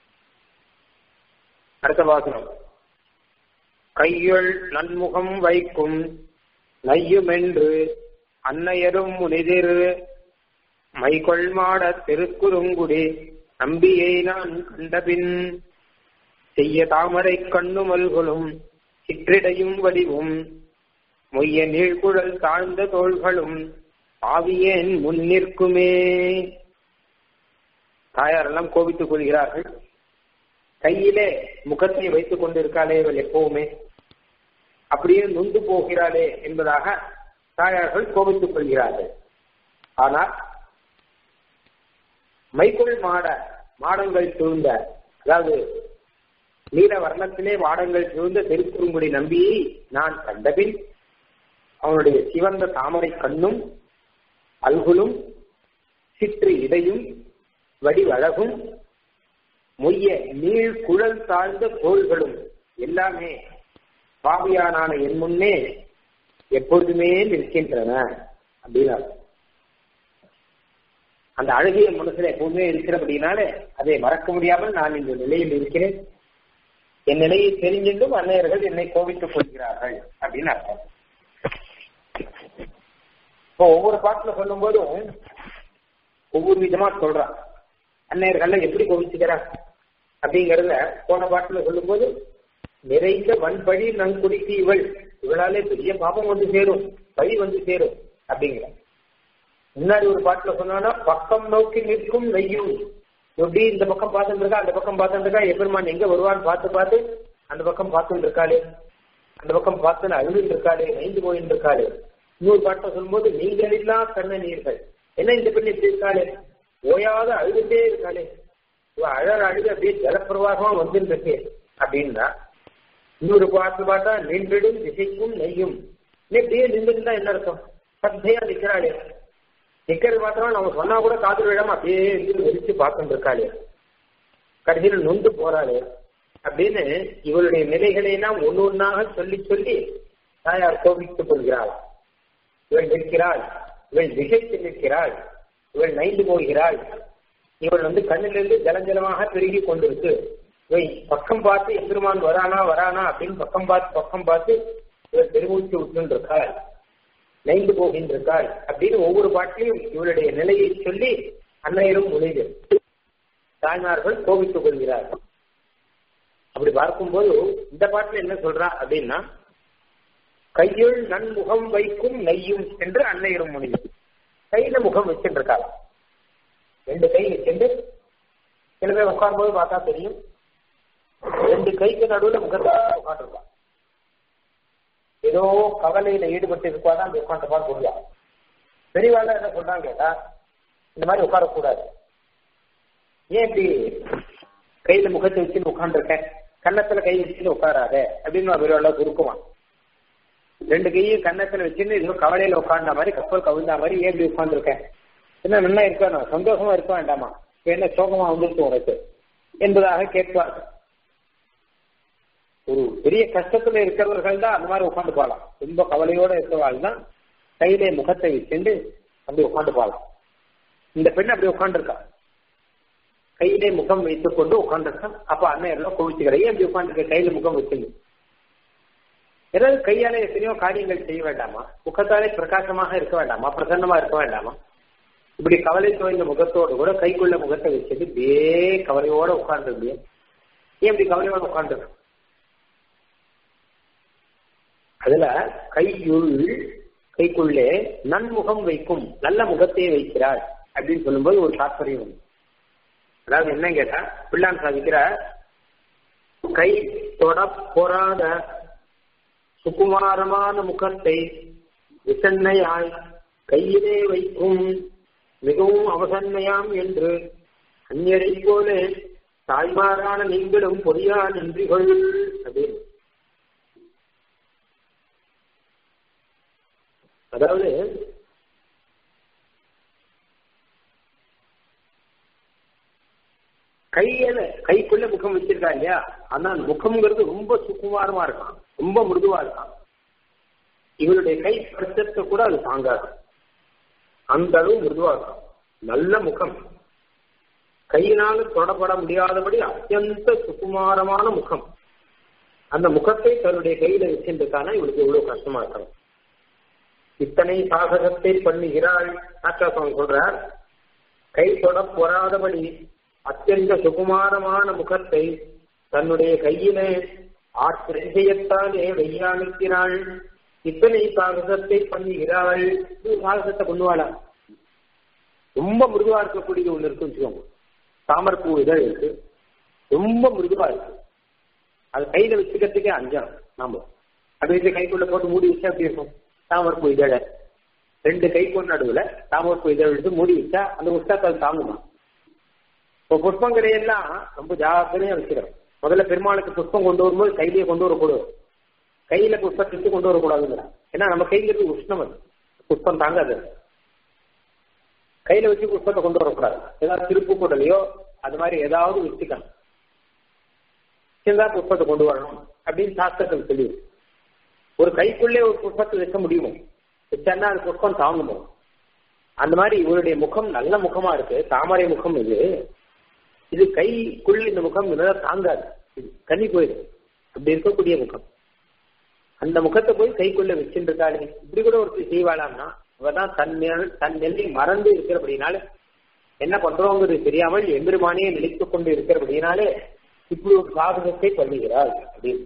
அடுத்த பாசுரம் கையுள் நன்முகம் வைக்கும் நையுமென்று அன்னையரும் முனிதிரு மைகொள் மாட திருக்குறுங்குடி நம்பியை நான் கண்டபின் செய்ய தாமரை கண்ணுமல்களும் சிற்றிடையும் வடிவும் மொய்ய நீழ்குழல் தாழ்ந்த தோள்களும் ஆவியேன் முன்னிற்குமே தாயாரெல்லாம் கோபித்துக் கொள்கிறார்கள் கையிலே முகத்தை வைத்துக் கொண்டிருக்காளே இவள் எப்பவுமே அப்படியே நொந்து போகிறாளே என்பதாக தாயார்கள் கோபித்துக் கொள்கிறார்கள் ஆனால் மைக்குள் மாட மாடங்கள் சூழ்ந்த அதாவது நீல வர்ணத்திலே மாடங்கள் சூழ்ந்த திருக்குறுங்குடி நம்பியை நான் கண்டபின் அவனுடைய சிவந்த தாமரை கண்ணும் அல்குலும் சிற்று இடையும் வடிவழகும் மொய்ய நீள் குழல் தாழ்ந்த கோள்களும் எல்லாமே பாவியானான என் முன்னே எப்பொழுதுமே நிற்கின்றன அப்படின்னா அந்த அழகிய மனசுல எப்பவுமே இருக்கிறபடினால அதை மறக்க முடியாமல் நான் இந்த நிலையில் இருக்கிறேன் என் நிலையை தெரிஞ்சின்றும் அன்னையர்கள் என்னை கோபித்துக் கொள்கிறார்கள் அப்படின்னு அர்த்தம் இப்போ ஒவ்வொரு பாட்டுல சொல்லும் போதும் ஒவ்வொரு விதமா சொல்றான் அன்னையர்கள் எப்படி கோபிச்சுக்கிறா அப்படிங்கறத போன பாட்டுல சொல்லும் போது நிறைந்த வன்பழி நன்குடிக்கு இவள் இவளாலே பெரிய பாபம் வந்து சேரும் வழி வந்து சேரும் அப்படிங்கிற முன்னாடி ஒரு பாட்டுல சொன்னா பக்கம் நோக்கி நிற்கும் நெய்யும் எப்படி இந்த பக்கம் பார்த்துட்டு இருக்கா அந்த பக்கம் பார்த்துட்டு இருக்கா எப்பெருமான் எங்க வருவான்னு பார்த்து பார்த்து அந்த பக்கம் பார்த்துட்டு இருக்காளே அந்த பக்கம் பார்த்து அழுதுட்டு இருக்காளே நைந்து போயிட்டு இருக்காளே இன்னொரு பாட்டை சொல்லும்போது நீங்கள் இல்லா கண்ண நீர்கள் என்ன இந்த பெண் இப்படி இருக்காளே ஓயாத அழுதுட்டே இருக்காளே இவ அழற அழுது அப்படியே ஜலப்பிரவாகமா வந்துட்டு இருக்கு அப்படின்னா இன்னொரு பாட்டு பார்த்தா நின்றிடும் திசைக்கும் நெய்யும் நீ அப்படியே நின்றுருந்தா என்ன அர்த்தம் சத்தையா நிக்கிறாளே நிக்கிறது மாத்திரம் நம்ம சொன்னா கூட காதல் விழாம அப்படியே இருந்து வெடிச்சு பார்த்துட்டு இருக்காளே கடைசியில் நொந்து போறாளே அப்படின்னு இவளுடைய நிலைகளை எல்லாம் ஒன்னு ஒன்னாக சொல்லி சொல்லி தாயார் கோபித்துக் கொள்கிறாள் இவள் நிற்கிறாள் இவள் திசைத்து நிற்கிறாள் இவள் நைந்து போகிறாள் இவள் வந்து கண்ணிலிருந்து ஜலஞ்சலமாக பெருகி கொண்டிருக்கு இவை பக்கம் பார்த்து எம்பெருமான் வரானா வரானா அப்படின்னு பக்கம் பார்த்து பக்கம் பார்த்து இவள் பெருமூச்சு விட்டு இருக்காள் நைந்து போகின்றிருக்காள் அப்படின்னு ஒவ்வொரு பாட்டிலையும் இவளுடைய நிலையை சொல்லி அன்னையரும் முனைது தாய்மார்கள் கோபித்துக் கொள்கிறார்கள் அப்படி பார்க்கும்போது இந்த பாட்டுல என்ன சொல்றா அப்படின்னா கையுள் நன்முகம் வைக்கும் நெய்யும் என்று அன்னையரும் முனிவு கையில முகம் வச்சுட்டு இருக்காளாம் ரெண்டு கை வச்சுட்டு சில பேர் உட்காரும்போது பார்த்தா தெரியும் ரெண்டு கைக்கு நடுவுல முகத்தை உட்காந்துருப்பான் ஏதோ கவலையில ஈடுபட்டு இருப்பாதான் அந்த உட்காந்து பார்த்து சொல்லுவா பெரியவாள் என்ன சொல்றாங்க கேட்டா இந்த மாதிரி உட்காரக்கூடாது ஏன் இப்படி கையில முகத்தை வச்சுன்னு உட்காந்துருக்கேன் கன்னத்துல கை வச்சுன்னு உட்காராத அப்படின்னு பெரியவாள் குறுக்குவான் ரெண்டு கையும் கன்னத்துல வச்சுன்னு இன்னும் கவலையில உட்கார்ந்த மாதிரி கப்பல் கவிழ்ந்த மாதிரி ஏன் இப்படி உட்காந்துருக்கேன் என்ன நல்லா இருக்கணும் சந்தோஷமா இருக்க வேண்டாமா என்ன சோகமா வந்துருக்கு உனக்கு என்பதாக கேட்பார் ஒரு பெரிய கஷ்டத்துல இருக்கிறவர்கள் தான் அந்த மாதிரி உட்காந்து போகலாம் ரொம்ப கவலையோட இருக்கிறவாள் தான் கையிலே முகத்தை வச்சுட்டு அப்படி உட்காந்து போகலாம் இந்த பெண் அப்படி உட்காந்துருக்கா கையிலே முகம் வைத்துக் கொண்டு உட்காந்துருக்கா அப்ப அண்ணன் எல்லாம் கோவிச்சுக்கிறேன் ஏன் அப்படி உட்காந்துருக்க கையில முகம் வச்சுங்க ஏதாவது கையாலே எத்தனையோ காரியங்கள் செய்ய வேண்டாமா முகத்தாலே பிரகாசமாக இருக்க வேண்டாமா பிரசன்னமா இருக்க வேண்டாமா இப்படி கவலை தோய்ந்த முகத்தோடு கூட கைக்குள்ள முகத்தை வச்சுட்டு இப்படியே கவலையோட உட்கார்ந்து ஏன் இப்படி கவலையோட உட்கார்ந்து அதுல கையுள் கைக்குள்ளே நன்முகம் வைக்கும் நல்ல முகத்தையே வைக்கிறார் அப்படின்னு சொல்லும்போது ஒரு தாற்பயம் உண்டு அதாவது என்ன கேட்டா பிள்ளான் சாதிக்கிற கை தொட பொறாத சுகுமாரமான முகத்தை விசன்னையாய் கையிலே வைக்கும் மிகவும் அவசன்மையாம் என்று அந்நியரை போல தாய்மாரான நீங்களும் பொறியா நன்றிகள் அப்படின்னு அதாவது கையில கைக்குள்ள முகம் வச்சிருக்கா இல்லையா ஆனா அந்த முகம்ங்கிறது ரொம்ப சுக்குமாரமா இருக்கான் ரொம்ப மிருதுவா இருக்கான் இவருடைய கை ஸ்பர்சத்தை கூட அது தாங்காது அந்த அளவு மிருதுவா இருக்கும் நல்ல முகம் கையினால தொடப்பட முடியாதபடி அத்தியந்த சுகுமாரமான முகம் அந்த முகத்தை தன்னுடைய கையில வச்சிருக்கானா இவளுக்கு எவ்வளவு கஷ்டமா இருக்கணும் இத்தனை சாகசத்தை பண்ணுகிறாள் சாட்சாசம் சொல்றார் கை தொட பொறாதபடி அத்தியந்த சுகுமாரமான முகத்தை தன்னுடைய கையிலே ஆச்சரியத்தாலே வெய்யானுக்கிறாள் இத்தனை சாகசத்தை பண்ணுகிறாள் சாகசத்தை பண்ணுவாளா ரொம்ப மிருதுவா இருக்கக்கூடியது ஒண்ணு இருக்கு வச்சுக்கோங்க தாமரப்பூ இதழ் இருக்கு ரொம்ப மிருதுவா இருக்கு அது கையில வச்சுக்கிறதுக்கே அஞ்சம் நாம அது வச்சு கைக்குள்ள போட்டு மூடி வச்சா அப்படி இருக்கும் தாமரப்பூ இதழ ரெண்டு கைக்கு நடுவுல தாமரப்பூ இதழ் எடுத்து மூடி வச்சா அந்த உஷ்டத்தை தாங்குமா இப்போ புஷ்பங்கரையெல்லாம் ரொம்ப ஜாக்கிரதையா வைக்கிறோம் முதல்ல பெருமாளுக்கு புஷ்பம் கொண்டு வரும்போது கையிலேயே கொண்டு வரக்கூடாது கையில புஷ்பத்தை கொண்டு வரக்கூடாதுங்கிற ஏன்னா நம்ம கைங்கிறது உஷ்ணம் அது புஷ்பம் தாங்காது கையில வச்சு புஷ்பத்தை கொண்டு வரக்கூடாது ஏதாவது திருப்பு கூடலையோ அது மாதிரி ஏதாவது வச்சுக்கணும் சின்னதா புஷ்பத்தை கொண்டு வரணும் அப்படின்னு சாஸ்திரத்தில் சொல்லி ஒரு கைக்குள்ளே ஒரு புஷ்பத்தை வைக்க முடியுமோ வச்சான்னா அது புஷ்பம் தாங்குமோ அந்த மாதிரி இவருடைய முகம் நல்ல முகமா இருக்கு தாமரை முகம் இது இது கைக்குள்ள இந்த முகம் தாங்காது கண்ணி போயிடும் அப்படி இருக்கக்கூடிய முகம் அந்த முகத்தை போய் கைக்குள்ள வச்சுட்டு இருக்காளே இப்படி கூட ஒரு செய்வாளான்னா அவதான் தன் தன் நெல்லை மறந்து இருக்கிறபடினால என்ன பண்றோங்கிறது தெரியாமல் எம்பெருமானே நினைத்துக் கொண்டு இருக்கிறபடினாலே இப்படி ஒரு சாதகத்தை பண்ணுகிறாள் அப்படின்னு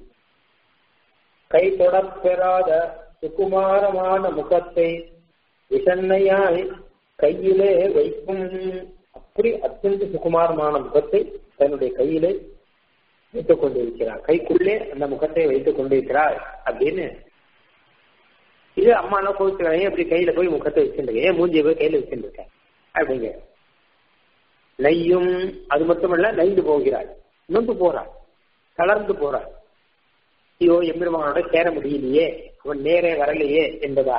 கை தொடர் பெறாத சுகுமாரமான முகத்தை விஷன்னையாய் கையிலே வைக்கும் அப்படி அत्यந்த சுகுமாரமான முகத்தை தன்னுடைய கையிலே வைத்துக் கொண்டிருக்கிறார் கைக்குள்ளே அந்த முகத்தை வைத்துக் கொண்டிருக்கிறார் அப்படின்னு இது அம்மா எல்லாம் கோவிச்சுக்கிறாங்க அப்படி கையில போய் முகத்தை வச்சுருக்கேன் ஏன் மூஞ்சியை போய் கையில வச்சுருக்கேன் அப்படிங்க நெய்யும் அது மட்டுமல்ல நைந்து போகிறாள் நொந்து போறாள் தளர்ந்து போறாள் ஐயோ எம்பெருமானோட சேர முடியலையே அவன் நேரே வரலையே என்பதா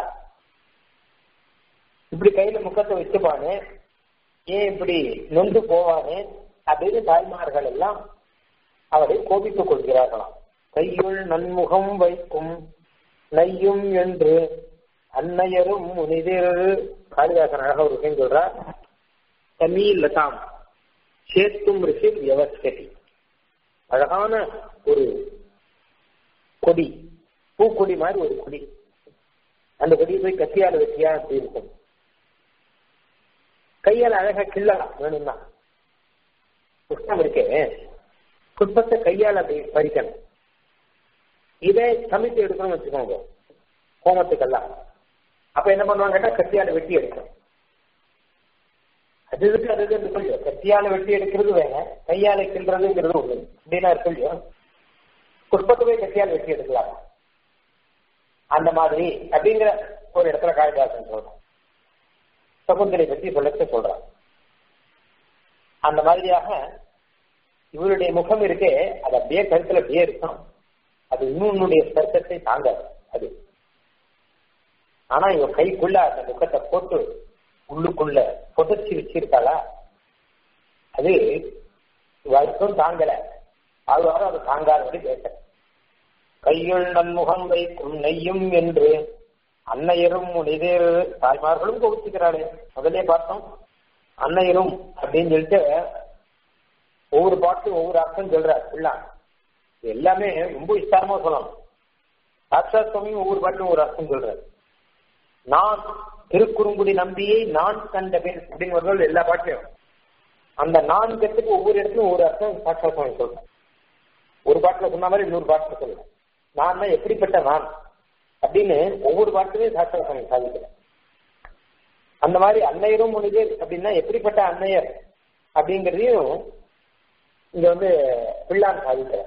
இப்படி கையில முகத்தை வச்சுப்பானே ஏன் இப்படி நொந்து போவானே அப்படின்னு தாய்மார்கள் எல்லாம் அவரை கோபித்துக் கொள்கிறார்களாம் கையுள் நன்முகம் வைக்கும் நையும் என்று அன்னையரும் முனிதர் காளிதாசன் அழகா ஒரு விஷயம் சொல்றார் தமி லதாம் சேத்தும் ரிஷி வியவஸ்கதி அழகான ஒரு கொடி பூக்கொடி மாதிரி ஒரு கொடி அந்த கொடியை போய் கத்தியால வச்சியா அப்படி இருக்கும் கையால அழகா கிள்ளலாம் வேணும்னா புஷ்பம் இருக்கே புஷ்பத்தை கையால அப்படி பறிக்கணும் இதை சமைத்து எடுக்கணும்னு வச்சுக்கோங்க ஹோமத்துக்கெல்லாம் அப்ப என்ன பண்ணுவாங்க கேட்டா கத்தியால வெட்டி எடுக்கணும் அது இருக்கு அது இருக்கு இல்லையோ கத்தியால வெட்டி எடுக்கிறது வேற கையால கிள்றதுங்கிறது ஒண்ணு அப்படின்னா இருக்கு இல்லையோ புஷ்பத்தை போய் கத்தியால வெட்டி எடுக்கலாம் அந்த மாதிரி அப்படிங்கிற ஒரு இடத்துல காளிதாசன் சொல்றான் சகுந்தரை பற்றி சொல்லத்தை சொல்றான் அந்த மாதிரியாக இவருடைய முகம் இருக்கே அது அப்படியே கருத்துல அப்படியே இருக்கும் அது இன்னொன்னுடைய ஸ்பர்சத்தை தாங்காது அது ஆனா இவ கைக்குள்ள அந்த முகத்தை போட்டு உள்ளுக்குள்ள புதைச்சி வச்சிருக்காளா அது வரைக்கும் தாங்கல ஆழ்வாரும் அது தாங்காதபடி பேச கையுள் நன்முகம் வைக்கும் நெய்யும் என்று அன்னையரும் முனிதேர் தாய்மார்களும் கோபிச்சுக்கிறாளே முதலே பார்த்தோம் அன்னையரும் அப்படின்னு சொல்லிட்டு ஒவ்வொரு பாட்டும் ஒவ்வொரு அர்த்தம் சொல்றார் இல்ல எல்லாமே ரொம்ப விஸ்தாரமா சொல்லணும் சாட்சாத் சுவாமியும் ஒவ்வொரு பாட்டும் ஒரு அர்த்தம் சொல்றாரு நான் திருக்குறுங்குடி நம்பியை நான் கண்ட பெண் அப்படின்னு வருவது எல்லா பாட்டையும் அந்த நான் கத்துக்கு ஒவ்வொரு இடத்துலையும் ஒவ்வொரு அர்த்தம் சாட்சாத் சுவாமி சொல்றேன் ஒரு பாட்டுல சொன்ன மாதிரி இன்னொரு பாட்டுல சொல்றேன் நான் எப்படிப்பட்ட நான் அப்படின்னு ஒவ்வொரு பாட்டுலையும் சாட்சாத் சுவாமி சாதிக்கிறேன் அந்த மாதிரி அன்னையரும் முனிதர் அப்படின்னா எப்படிப்பட்ட அன்னையர் அப்படிங்கிறதையும் இங்க வந்து பிள்ளான் சாதிக்கிறார்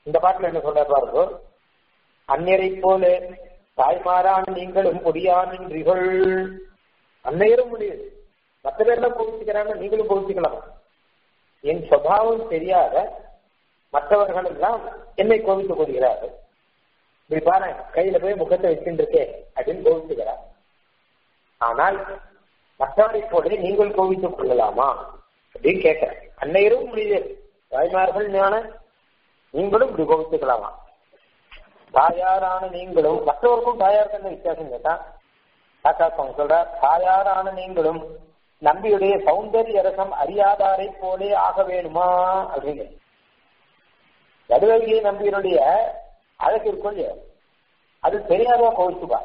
இந்த பாட்டுல என்ன சொல்ற பாருங்க அந்நரை போல தாய்மாரான நீங்களும் பொடியானின்றிகள் அன்னையரும் முடியுது மற்ற பேர்லாம் கோவிச்சுக்கிறாங்க நீங்களும் கோவிச்சுக்கலாம் என் சுவாவம் தெரியாத மற்றவர்கள் எல்லாம் என்னை கோவித்துக் கொள்கிறார்கள் இப்படி பாரு கையில போய் முகத்தை வச்சுட்டு இருக்கேன் அப்படின்னு கோவிச்சுக்கிறார் ஆனால் மற்றவரை போல நீங்கள் கோவித்துக் கொள்ளலாமா அப்படின்னு கேட்கிறேன் அன்னையரும் முடியுது தாய்மார்கள் ஞான நீங்களும் இப்படி கோவித்துக்கலாமா தாயாரான நீங்களும் மற்றவருக்கும் தாயாருக்கு என்ன வித்தியாசம் கேட்டா தாத்தா சுவாமி சொல்றார் தாயாரான நீங்களும் நம்பியுடைய சௌந்தரிய ரசம் அறியாதாரை போலே ஆக வேணுமா அப்படின்னு நடுவழியை நம்பியனுடைய அழகு இருக்கும் இல்லையா அது தெரியாதவா கோவிச்சுப்பா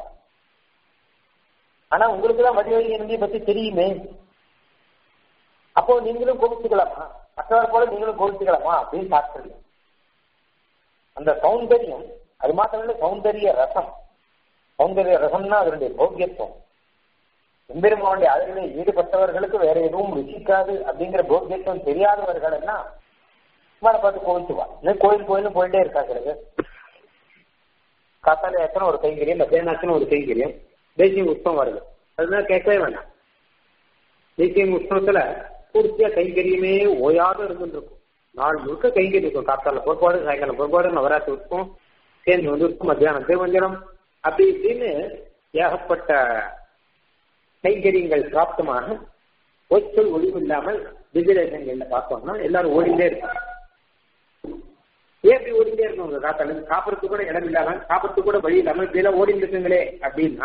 ஆனா உங்களுக்கு தான் வடிவழியை நம்பியை பத்தி தெரியுமே அப்போ நீங்களும் கோவிச்சுக்கலாமா மற்றவர் போல நீங்களும் கோவிச்சுக்கலாமா அப்படின்னு சாஸ்திரம் அந்த சௌந்தரியம் அது மாத்திரம் இல்ல சௌந்தரிய ரசம் சௌந்தரிய ரசம்னா அதனுடைய போக்கியத்துவம் எம்பெருமானுடைய அழகிலே ஈடுபட்டவர்களுக்கு வேற எதுவும் ருசிக்காது அப்படிங்கிற போக்கியத்துவம் தெரியாதவர்கள் எல்லாம் மேல பார்த்து கோவிச்சுவா இன்னும் கோயில் கோயிலும் போயிட்டே இருக்கா கிடக்கு காத்தால எத்தனை ஒரு கைங்கரியம் மத்தியானம் ஒரு கைங்கரியம் தேசிய உற்சவம் வருது அதுதான் கேட்கவே வேண்டாம் தேசிய உற்சவத்துல பூர்த்தியா கைங்கரியமே ஓயாத இருந்துருக்கும் நாள் முழுக்க கைங்கரியம் இருக்கும் காத்தால பொறுப்பாடு சாயங்காலம் பொறுப்பாடு நவராத்திரி உற்சவம் சேர்ந்து வந்து இருக்கும் மத்தியானம் திருமஞ்சனம் அப்படி இப்படின்னு ஏகப்பட்ட கைங்கரியங்கள் பிராப்தமாக ஒச்சல் ஒளிவு இல்லாமல் விஜயதேசங்கள்ல பார்த்தோம்னா எல்லாரும் ஓடிண்டே இருக்கும் ஏன் இப்படி ஓடிண்டே இருக்கும் உங்க காத்தால சாப்பிடறதுக்கு கூட இடம் இல்லாம சாப்பிடறதுக்கு கூட வழி இல்லாம இப்படி எல்லாம் ஓடிட்டு இருக்குங்களே அப்படின்னா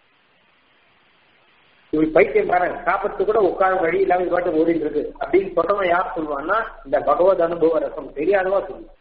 இவள் பைத்தியம் பாருங்க சாப்பிடறதுக்கு கூட உட்கார வழி இல்லாம இது பாட்டு ஓடிட்டு இருக்கு அப்படின்னு சொல்றவன் யார் சொல்லுவான்னா இந்த பகவத் அனுபவ ரசம் தெரியாதவா சொல்லுவான்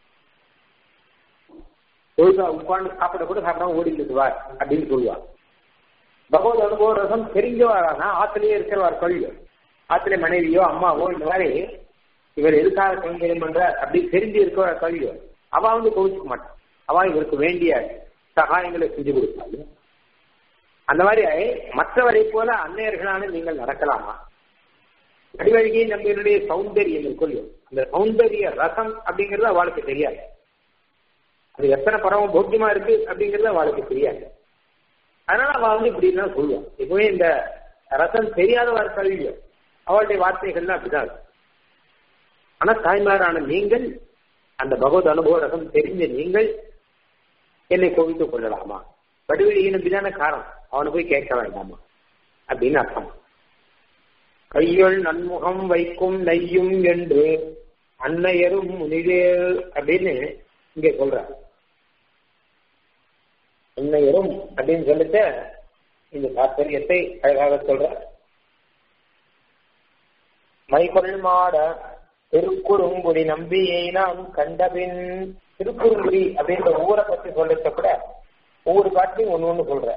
ஒழுங்கா உட்கார்ந்து சாப்பிட கூட சாப்பிடாம ஓடிட்டு இருக்குவார் அப்படின்னு சொல்லுவார் பகவத் அனுபவ ரசம் தெரிஞ்சவாரானா ஆத்திலேயே இருக்கிறவார் கல்வி ஆத்திலே மனைவியோ அம்மாவோ இந்த மாதிரி இவர் எதுக்காக கைங்கரியம் பண்ற அப்படி தெரிஞ்சு இருக்கிற கல்வியோ அவ வந்து கோவிச்சுக்க மாட்டான் அவ இவருக்கு வேண்டிய சகாயங்களை செஞ்சு கொடுப்பாங்க அந்த மாதிரி மற்றவரை போல அன்னையர்களான நீங்கள் நடக்கலாமா வடிவழிகை நம்மளுடைய சௌந்தரியம் இருக்கும் அந்த சௌந்தரிய ரசம் அப்படிங்கிறது அவளுக்கு தெரியாது அது எத்தனை பரவம் போக்கியமா இருக்கு அப்படிங்கிறது அவளுக்கு தெரியாது அதனால அவ வந்து இப்படி தான் சொல்லுவான் இப்பவே இந்த ரசம் தெரியாதவர் கல்வியோ அவளுடைய வார்த்தைகள்லாம் அப்படிதான் இருக்கும் ஆனா தாய்மாரான நீங்கள் அந்த பகவத் அனுபவ ரசம் தெரிஞ்ச நீங்கள் என்னை கோவித்துக் கொள்ளலாமா வடிவழியை நம்பிதான காரணம் அவனை போய் கேட்க வேண்டாமா அப்படின்னு அர்த்தம் கையுள் நன்முகம் வைக்கும் நெய்யும் என்று அன்னையரும் முனிவேல் அப்படின்னு இங்க சொல்ற அன்னையரும் அப்படின்னு சொல்லிட்டு இந்த தாற்பயத்தை அழகாக சொல்ற மைகொள் மாட திருக்குறுங்குடி நம்பியை நாம் கண்டபின் திருக்குறுங்குடி அப்படின்ற ஊரை பத்தி சொல்லிட்ட கூட ஒவ்வொரு பாட்டையும் ஒண்ணு ஒண்ணு சொல்ற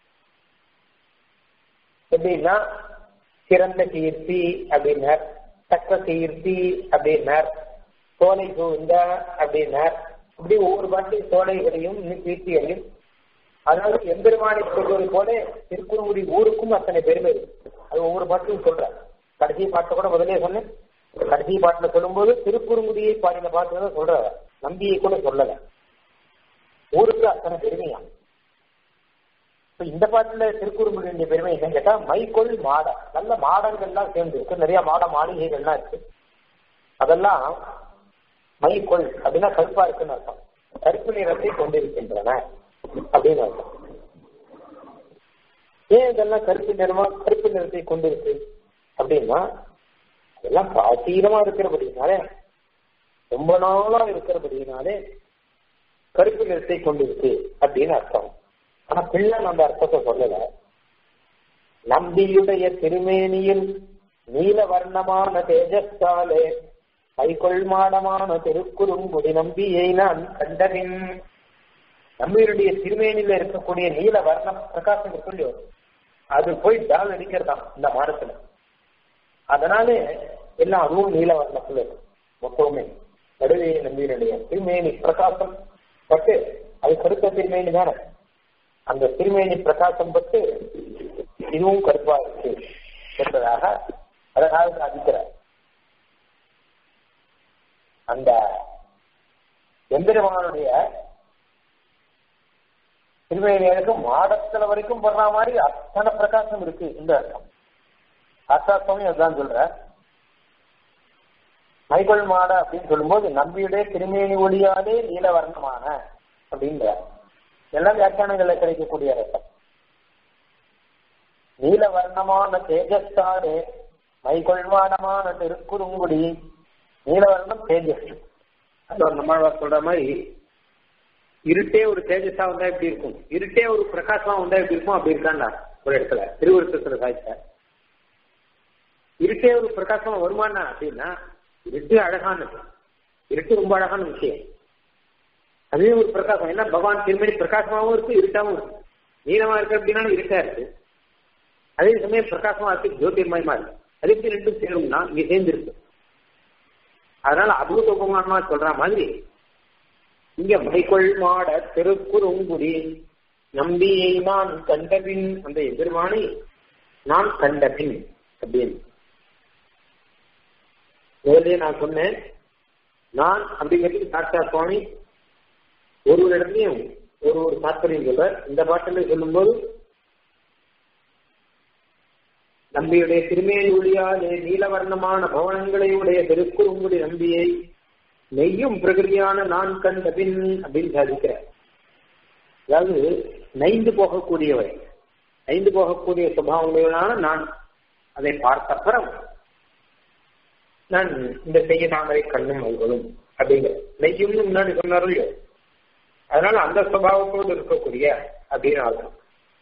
எப்படின்னா சிறந்த கீர்த்தி அப்படின்னார் தக்க கீர்த்தி அப்படின்னார் சோலை சூழ்ந்த அப்படின்னார் இப்படி ஒவ்வொரு பாட்டையும் சோலைகளையும் கீர்த்திகளையும் அதாவது எம்பெருமானை சொல்வது போல திருக்குறுங்குடி ஊருக்கும் அத்தனை பெருமை இருக்கு அது ஒவ்வொரு பாட்டையும் சொல்ற கடைசி பாட்டை கூட முதலே சொன்னேன் கடைசி பாட்டுல சொல்லும்போது திருக்குறுங்குடியை பாடின பாட்டு தான் சொல்ற நம்பியை கூட சொல்லல ஊருக்கு அத்தனை பெருமையா இப்ப இந்த பாட்டுல திருக்குறுங்குடியுடைய பெருமை என்னன்னு கேட்டா மைக்கொள் மாடம் நல்ல மாடங்கள்லாம் சேர்ந்து இருக்கு நிறைய மாட மாளிகைகள்லாம் இருக்கு அதெல்லாம் மைக்கொள் அப்படின்னா கருப்பா இருக்குன்னு அர்த்தம் கருப்பு நிறத்தை கொண்டிருக்கின்றன அப்படின்னு அர்த்தம் ஏன் இதெல்லாம் கருப்பு நிறமா கருப்பு நிறத்தை கொண்டிருக்கு அப்படின்னா அதெல்லாம் பிராச்சீனமா இருக்கிறபடினாலே ரொம்ப நாளா இருக்கிறபடினாலே கருப்பு நிறத்தை கொண்டிருக்கு அப்படின்னு அர்த்தம் ஆனா பிள்ளை அந்த அர்த்தத்தை சொல்லல நம்பியுடைய திருமேனியில் நீல வர்ணமான தேஜஸ்தாலே கைகொள் மாடமான திருக்குறுங்குடி நம்பியை நான் கண்டபின் நம்பியுடைய திருமேனியில இருக்கக்கூடிய நீல வர்ணம் பிரகாசம் இருக்குல்லையோ அது போய் டால் அடிக்கிறதாம் இந்த மாடத்துல அதனால எல்லாம் அதுவும் நீல வர்ணத்துல இருக்கும் மொத்தமே நடுவே நம்பியினுடைய திருமேனி பிரகாசம் பட்டு அது கருத்த திருமேனி தானே அந்த திருமேனி பிரகாசம் பட்டு இதுவும் கருப்பா இருக்கு என்பதாக அழகாக சாதிக்கிறார் அந்த எம்பெருமானுடைய திருமையினருக்கு மாடத்துல வரைக்கும் படுற மாதிரி அத்தனை பிரகாசம் இருக்கு இந்த அர்த்தம் ஆசாஸ்வாமி அதுதான் சொல்ற மைகொள் மாட அப்படின்னு சொல்லும்போது நம்பியுடைய திருமேனி ஒளியாலே நீலவர்ணமான அப்படின்ற எல்லாம் வியாக்கியானங்கள்ல கிடைக்கக்கூடிய அர்த்தம் நீலவர்ணமான தேஜஸ்தாரு மைகொள்வானமான திருக்குறுங்குடி நீலவர்ணம் தேஜஸ் நம்மாழ்வார் சொல்ற மாதிரி இருட்டே ஒரு தேஜஸா வந்தா எப்படி இருக்கும் இருட்டே ஒரு பிரகாசமா வந்தா எப்படி இருக்கும் அப்படி இருக்காண்டா ஒரு இடத்துல திருவிருத்தத்துல சாய்ச்ச இருட்டே ஒரு பிரகாசமா வருமானா அப்படின்னா இருட்டு அழகானது இருட்டு ரொம்ப அழகான விஷயம் அதுவே ஒரு பிரகாசம் ஏன்னா பகவான் திருமணி பிரகாசமாவும் இருக்கு இருட்டாவும் இருக்கு நீளமா இருக்கு அப்படின்னா இருட்டா இருக்கு அதே சமயம் பிரகாசமா இருக்கு ஜோதிர்மயமா இருக்கு அது எப்படி ரெண்டும் சேரும்னா இங்க சேர்ந்து இருக்கு அதனால அபூத உபமானமா சொல்ற மாதிரி இங்க மைக்கொள் மாட திருக்குறுங்குடி நம்பியை நான் கண்டபின் அந்த எதிர்வானை நான் கண்டபின் அப்படின்னு முதலே நான் சொன்னேன் நான் அப்படிங்கிறதுக்கு சாட்சா சுவாமி ஒரு ஒரு இடத்துலையும் ஒரு ஒரு தாற்பயம் சொல்ற இந்த பாட்டில சொல்லும்போது நம்பியுடைய திருமேனி ஒளியாலே நீலவர்ணமான பவனங்களை உடைய திருக்குறுங்குடி நம்பியை நெய்யும் பிரகிருதியான நான் கண்ட பின் அப்படின்னு சாதிக்கிறார் அதாவது நைந்து போகக்கூடியவை நைந்து போகக்கூடிய சுபாவங்களான நான் அதை பார்த்த அப்புறம் நான் இந்த செய்ய தாமரை கண்ணும் அல்வதும் அப்படிங்கிற நெய்யும்னு முன்னாடி சொன்னாரோ இல்லையோ அதனால அந்த சுபாவத்தோடு இருக்கக்கூடிய அப்படின்னு அர்த்தம்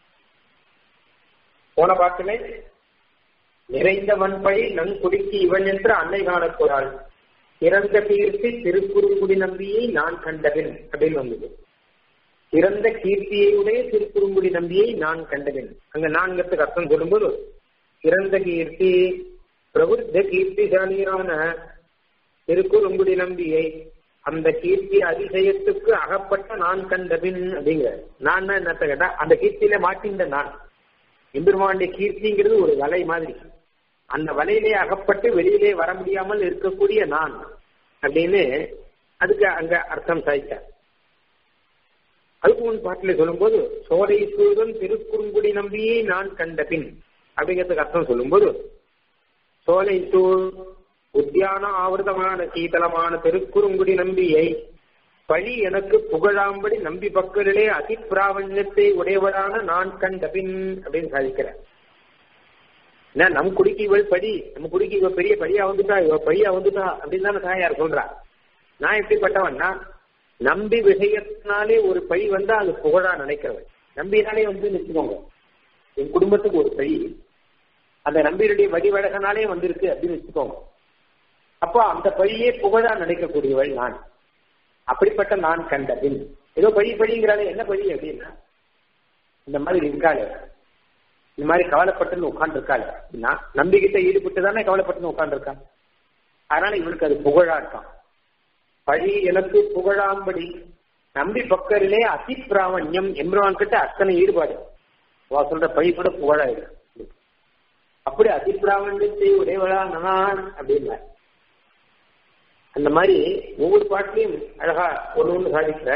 போன பாட்டிலே நிறைந்த வன்பழி நன் குடிக்கு இவன் என்று அன்னை காணக்கூடாள் இறந்த கீர்த்தி திருக்குறுங்குடி நம்பியை நான் கண்டபின் அப்படின்னு வந்தது இறந்த கீர்த்தியுடைய திருக்குறுங்குடி நம்பியை நான் கண்டபின் அங்க நான்கிறதுக்கு அர்த்தம் சொல்லும்போது இறந்த கீர்த்தி பிரபுத்த கீர்த்திசாலியான திருக்குறுங்குடி நம்பியை அந்த கீர்த்தி அதிசயத்துக்கு அகப்பட்ட நான் கண்டபின் அப்படிங்கிற நான் என்னத்த கேட்டா அந்த கீர்த்தியில மாட்டின்ற நான் எம்பெருமானுடைய கீர்த்திங்கிறது ஒரு வலை மாதிரி அந்த வலையிலே அகப்பட்டு வெளியிலே வர முடியாமல் இருக்கக்கூடிய நான் அப்படின்னு அதுக்கு அங்க அர்த்தம் சாய்த்தார் அதுக்கு முன் பாட்டில சொல்லும்போது சோலை சூழன் திருக்குறுங்குடி நம்பியை நான் கண்ட பின் அப்படிங்கிறதுக்கு அர்த்தம் சொல்லும்போது சோலை சூழ் உத்தியான ஆவர்த்தமான சீதளமான திருக்குறுங்குடி நம்பியை பழி எனக்கு புகழாம்படி நம்பி பக்கரிலே அதிப்பிராவண்யத்தை உடையவரான நான் கண்ட பின் அப்படின்னு சாதிக்கிறேன் என்ன நம் குடிக்கு இவள் படி நம்ம குடிக்கு இவ பெரிய படியா வந்துட்டா இவ படியா வந்துட்டா அப்படின்னு தானே தாயார் சொல்றா நான் எப்படிப்பட்டவன்னா நம்பி விஷயத்தினாலே ஒரு பழி வந்தா அது புகழா நினைக்கிறவன் நம்பினாலே வந்து நிச்சுக்கோங்க என் குடும்பத்துக்கு ஒரு பழி அந்த நம்பியினுடைய வடிவழகனாலே வந்திருக்கு அப்படின்னு வச்சுக்கோங்க அப்போ அந்த பழியே புகழா நினைக்கக்கூடியவள் நான் அப்படிப்பட்ட நான் கண்ட பின் ஏதோ பழி பழிங்கிறாலே என்ன பழி அப்படின்னா இந்த மாதிரி இருக்காளே இந்த மாதிரி கவலைப்பட்டுன்னு உட்கார்ந்து இருக்காள் நம்பிக்கிட்ட ஈடுபட்டு தானே கவலைப்பட்டுன்னு உட்கார்ந்துருக்கான் அதனால இவனுக்கு அது புகழா இருக்கான் பழி எனக்கு புகழாம்படி நம்பி பக்கரிலே அதிப்பிராமணியம் எம்பெருமான் கிட்ட அத்தனை ஈடுபாடு வா சொல்ற பழி கூட புகழாயிரு அப்படி அதிப்பிராமணியத்தை உடையவளா நான் அப்படின்னா அந்த மாதிரி ஒவ்வொரு பாட்டிலையும் அழகா ஒன்று ஒன்று சாதிக்கிற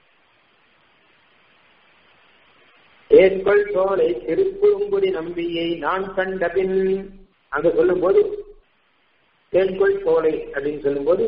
ஏற்கொள் சோலை திருக்குறுங்குடி நம்பியை நான் கண்டபின் அங்க சொல்லும் போது தேன்கொள் சோலை அப்படின்னு சொல்லும்போது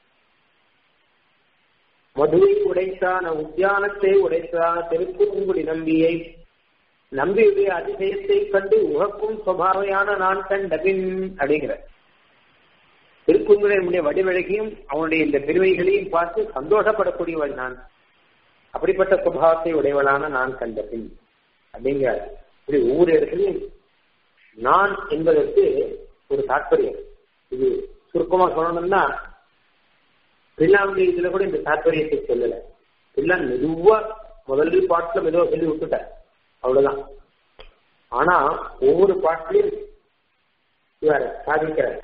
மதுவை உடைத்தான உத்தியானத்தை உடைத்தான திருக்குறுங்குடி நம்பியை நம்பியுடைய அதிசயத்தை கண்டு உகக்கும் சுவாவையான நான் கண்டபின் அப்படிங்கிற திருக்குங்குடைய வடிவழகையும் அவனுடைய இந்த பெருமைகளையும் பார்த்து சந்தோஷப்படக்கூடியவள் நான் அப்படிப்பட்ட சுபாவத்தை உடையவளான நான் கண்டபின் அப்படிங்கிறார் இப்படி ஒவ்வொரு இடத்துலையும் நான் என்பதற்கு ஒரு தாற்பயம் இது சுருக்கமா சொல்லணும்னா பிள்ளாவுடைய இதுல கூட இந்த தாற்பயத்தை சொல்லல பிள்ளை மெதுவா முதல் பாட்டுல மெதுவா சொல்லி விட்டுட்ட அவ்வளவுதான் ஆனா ஒவ்வொரு பாட்டிலையும் இவர் சாதிக்கிறார்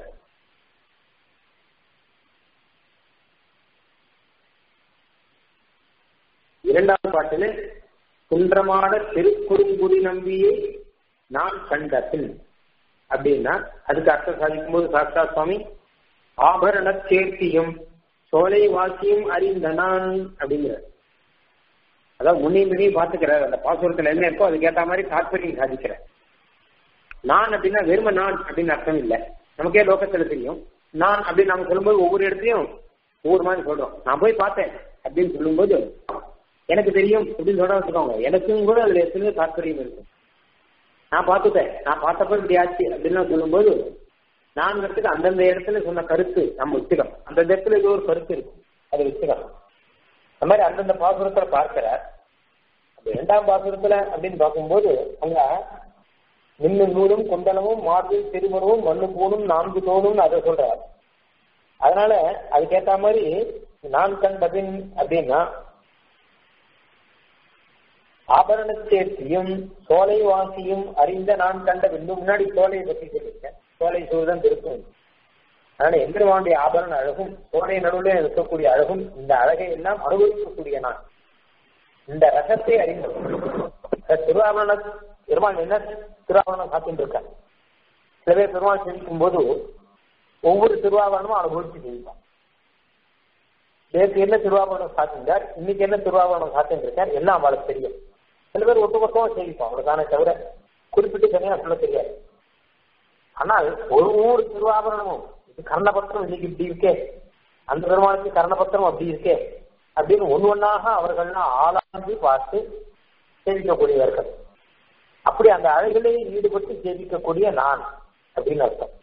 இரண்டாவது பாட்டில் குன்றமான திருக்குறுங்குடி நம்பியை நான் கண்ட பின் அப்படின்னா அதுக்கு அர்த்தம் சாதிக்கும் போது சாஸ்தா சுவாமி ஆபரண சேர்த்தியும் சோலை வாசியும் அறிந்த நான் அப்படிங்கிற அதான் முன்னையும் பின்னையும் பாத்துக்கிறார் அந்த பாசுரத்துல என்ன இருக்கோ அதுக்கேற்ற மாதிரி தாற்பயம் சாதிக்கிறேன் நான் அப்படின்னா வெறும நான் அப்படின்னு அர்த்தம் இல்லை நமக்கே லோகத்துல தெரியும் நான் அப்படின்னு நம்ம சொல்லும்போது ஒவ்வொரு இடத்துலயும் ஒவ்வொரு மாதிரி சொல்றோம் நான் போய் பார்த்தேன் அப்படின்னு சொல்லும்போது எனக்கு தெரியும் அப்படின்னு சொல்ல வச்சுக்கோங்க எனக்கும் கூட அதுல எத்தனையோ தாற்பயம் இருக்கும் நான் பார்த்துட்டேன் நான் பார்த்தப்ப இப்படி ஆச்சு அப்படின்னு சொல்லும்போது நான்கிறதுக்கு அந்தந்த இடத்துல சொன்ன கருத்து நம்ம வச்சுக்கலாம் அந்தந்த இடத்துல ஏதோ ஒரு கருத்து இருக்கும் அதை வச்சுக்கலாம் அந்த மாதிரி அந்தந்த பாசுரத்துல பார்க்கிறார் அப்ப இரண்டாம் பாசுரத்துல அப்படின்னு பார்க்கும்போது அங்க மின்னு நூலும் குண்டலமும் மார்பில் திருமணமும் மண்ணு பூணும் நான்கு தோணும் அதை சொல்றார் அதனால அதுக்கேத்த மாதிரி நான் கண்டபின் அப்படின்னா ஆபரண சேர்த்தியும் சோலை வாசியும் அறிந்த நான் கண்ட பின்பு முன்னாடி சோலையை பத்தி சொல்லியிருக்கேன் சோலை சூழ்தான் இருக்கும் அதனால எந்திரவாண்டிய ஆபரண அழகும் சோலை நடுவில் இருக்கக்கூடிய அழகும் இந்த அழகை எல்லாம் அனுபவிக்கக்கூடிய நான் இந்த ரகத்தை அறிந்தவன் திருவாபரண பெருமாள் என்ன திருவாபரணம் காத்துட்டு இருக்காங்க சில பேர் பெருமாள் செஞ்சுக்கும் போது ஒவ்வொரு திருவாபரணமும் அனுபவிச்சு செய்வான் நேற்று என்ன திருவாபரணம் சாத்திருந்தார் இன்னைக்கு என்ன திருவாபரணம் சாத்திருக்கார் எல்லாம் அவளுக்கு தெரியும் சில பேர் ஒட்டுமொத்தமா செய்விப்பான் அவளுக்கான தவிர குறிப்பிட்டு தனியா சொல்ல தெரியாது ஆனால் ஒரு ஒவ்வொரு திருவாபரணமும் இது கர்ணபத்திரம் இன்னைக்கு இப்படி இருக்கே அந்த பெருமாளுக்கு கர்ணபத்திரம் அப்படி இருக்கே அப்படின்னு ஒன்று ஒன்னாக அவர்கள்லாம் ஆளாந்து பார்த்து சேவிக்கக்கூடியவர்கள் அப்படி அந்த அழகிலே ஈடுபட்டு சேவிக்கக்கூடிய நான் அப்படின்னு அர்த்தம்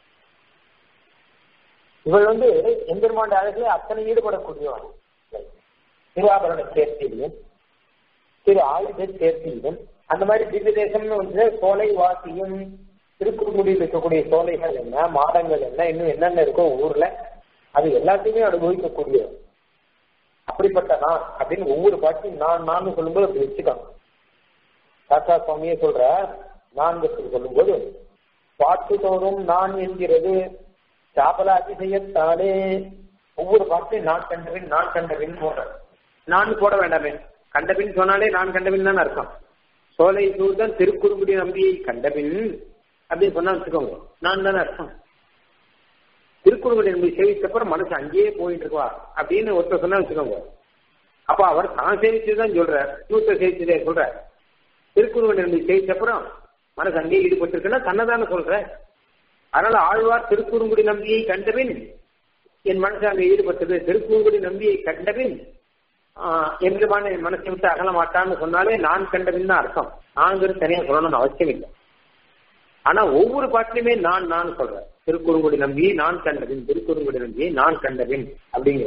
இவள் வந்து எம்பெருமாண்ட அழகிலே அத்தனை ஈடுபடக்கூடியவன் திருவாபரண சேர்த்தியிலும் திரு ஆயுத சேர்த்தியிலும் அந்த மாதிரி திவ்ய தேசம்னு வந்து சோலை வாசியும் திருக்குறுங்குடியில் இருக்கக்கூடிய சோலைகள் என்ன மாடங்கள் என்ன இன்னும் என்னென்ன இருக்கோ ஊர்ல அது எல்லாத்தையுமே அனுபவிக்கக்கூடிய அப்படிப்பட்ட நான் அப்படின்னு ஒவ்வொரு பாட்டையும் நான் நான் சொல்லும்போது அப்படி வச்சுக்காங்க தாத்தா சுவாமியே சொல்ற நான்கு சொல்லும்போது பாட்டு தோறும் நான் என்கிறது சாபல அதிசயத்தாலே ஒவ்வொரு பாட்டையும் நான் கண்டபின் நான் கண்டபின் போடுற நான் போட வேண்டாமே கண்டபின் சொன்னாலே நான் கண்டபின் தான் அர்த்தம் சோலை சூழ்தான் திருக்குறுங்குடி நம்பியை கண்டபின் அப்படின்னு சொன்னா வச்சுக்கோங்க நான் தானே அர்த்தம் திருக்குறுங்குடி நம்பி சேவிச்சப்பறம் மனசு அங்கேயே போயிட்டு இருக்கா அப்படின்னு ஒருத்தர் சொன்னா வச்சுக்கோங்க அப்ப அவர் தான் சேவிச்சுதான் சொல்றார் நூத்த சேவிச்சதே சொல்றார் திருக்குறுங்குடி நம்பி சேவிச்சப்பறம் மனசு அங்கேயே ஈடுபட்டு இருக்குன்னா தன்னைதானே சொல்ற அதனால ஆழ்வார் திருக்குறுங்குடி நம்பியை கண்டபின் என் மனசு அங்கே ஈடுபட்டது திருக்குறுங்குடி நம்பியை கண்டபின் எம்பெருமான என் மனசை விட்டு அகல மாட்டான்னு சொன்னாலே நான் கண்டபின் தான் அர்த்தம் நாங்கிறது தனியா சொல்லணும்னு அவசியம் இல்லை ஆனா ஒவ்வொரு பாட்டிலுமே நான் நான் சொல்றேன் திருக்குறுங்குடி நம்பியை நான் கண்டபின் திருக்குறுங்குடி நம்பியை நான் கண்டபின் அப்படிங்கிற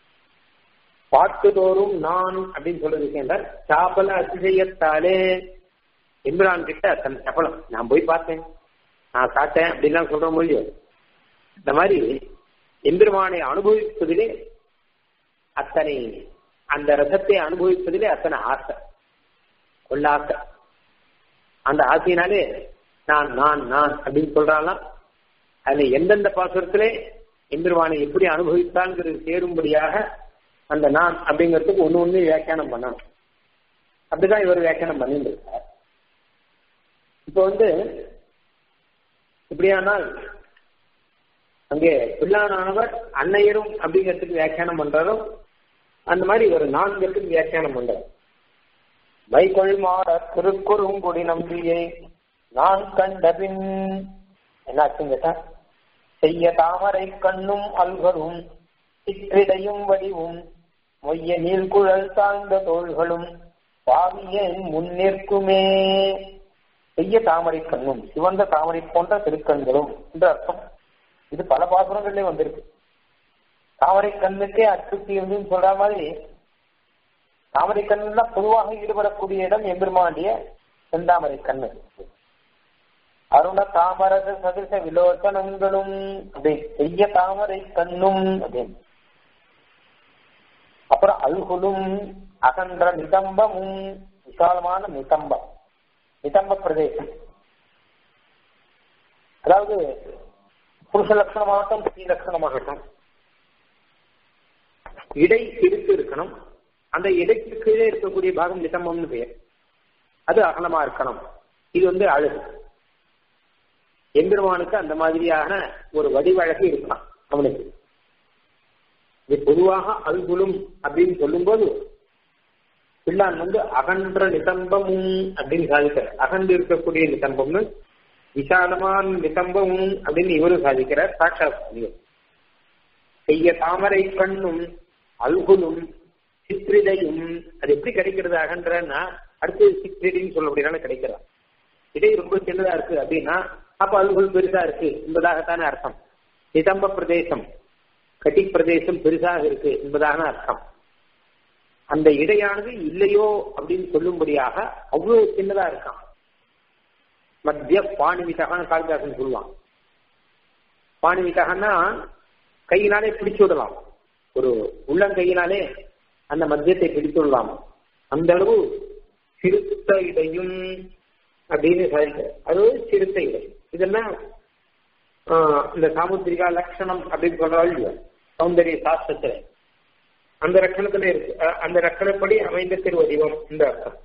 பாட்டுதோறும் நான் அப்படின்னு சொல்றது என்றால் சாப்பல அதிசயத்தாலே எம்பிரான் கிட்ட தன் சபலம் நான் போய் பார்த்தேன் நான் சாட்டேன் அப்படின்லாம் சொல்ற முடியும் இந்த மாதிரி எம்பெருமானை அனுபவிப்பதிலே அத்தனை அந்த ரசத்தை அனுபவிப்பதிலே அத்தனை ஆசை கொள்ளாசை அந்த ஆசையினாலே நான் நான் நான் அப்படின்னு சொல்றாலாம் அதுல எந்தெந்த பாசுரத்திலே எம்பெருமானை எப்படி அனுபவித்தாங்கிறது சேரும்படியாக அந்த நான் அப்படிங்கிறதுக்கு ஒண்ணு ஒண்ணு வியாக்கியானம் பண்ணணும் அப்படிதான் இவர் வியாக்கியானம் பண்ணிட்டு இருக்கார் இப்ப வந்து இப்படியானால் அங்கே பிள்ளானவர் அன்னையரும் அப்படிங்கிறதுக்கு வியாக்கியானம் பண்றாரோ அந்த மாதிரி ஒரு நான்கிறதுக்கு வியாக்கியானம் பண்றார் வைகொள் மாட திருக்குறுங்குடி நம்பியை நான் கண்டபின் என்னாச்சுன்னு கேட்டா செய்ய தாமரை கண்ணும் அல்களும் சிற்றிடையும் வடிவும் மொய்ய நீர்குழல் சார்ந்த தோள்களும் பாவியன் முன்னிற்குமே செய்ய தாமரை கண்ணும் சிவந்த தாமரை போன்ற திருக்கண்களும் என்று அர்த்தம் இது பல பாசுரங்கள்லயே வந்திருக்கு தாமரை கண்ணுக்கே அச்சுத்தி இருந்துன்னு சொல்ற மாதிரி தாமரை கண்ணுல பொதுவாக ஈடுபடக்கூடிய இடம் எம்பெருமாண்டிய செந்தாமரை கண்ணு அருண தாமரச சதிச விலோச்சனங்களும் அப்படி செய்ய தாமரை கண்ணும் அப்படின்னு அப்புறம் அல்குலும் அகன்ற நிதம்பமும் விசாலமான நிதம்பம் நிதம்ப பிரதேசம் அதாவது புருஷ லட்சணமாகட்டும் ஸ்ரீ லட்சணமாகட்டும் இடை பிரித்து இருக்கணும் அந்த இடைக்கு கீழே இருக்கக்கூடிய பாகம் நிதம்பம்னு பெயர் அது அகலமா இருக்கணும் இது வந்து அழகு எம்பெருமானுக்கு அந்த மாதிரியான ஒரு வடிவழகு இருக்கான் அவனுக்கு இது பொதுவாக அல்குலும் அப்படின்னு சொல்லும்போது பிள்ளான் வந்து அகன்ற நிதம்பமும் அப்படின்னு சாதிக்கிறார் அகன்று இருக்கக்கூடிய நிதம்பம்னு விசாலமான நிதம்பமும் அப்படின்னு இவரும் சாதிக்கிறார் சாட்சாத் செய்ய தாமரை கண்ணும் அல்குலும் சித்திரிதையும் அது எப்படி கிடைக்கிறது அகன்றன்னா அடுத்து சித்திரின்னு சொல்லக்கூடியனால கிடைக்கிறா இடை ரொம்ப சின்னதா இருக்கு அப்படின்னா அப்ப அல்குல் பெருசா இருக்கு என்பதாகத்தானே அர்த்தம் நிதம்ப பிரதேசம் கட்டி பிரதேசம் பெருசாக இருக்கு என்பதான அர்த்தம் அந்த இடையானது இல்லையோ அப்படின்னு சொல்லும்படியாக அவ்வளவு சின்னதா இருக்கான் மத்திய பாணிவிதகான்னு காளிதாசன் சொல்லுவான் பாணிவிதகன்னா கையினாலே பிடிச்சு விடலாம் ஒரு உள்ளங்கையினாலே அந்த மத்தியத்தை பிடித்து விடலாம் அந்த அளவு சிறுத்த இடையும் அப்படின்னு சாதிக்க அது சிறுத்த இடை இதெல்லாம் இந்த சாமுத்திரிகா லட்சணம் அப்படின்னு சொல்றாள் இல்லையா சௌந்தரிய சாஸ்திரத்துல அந்த லட்சணத்துல இருக்கு அந்த லட்சணப்படி அமைந்த திருவடிவம் இந்த அர்த்தம்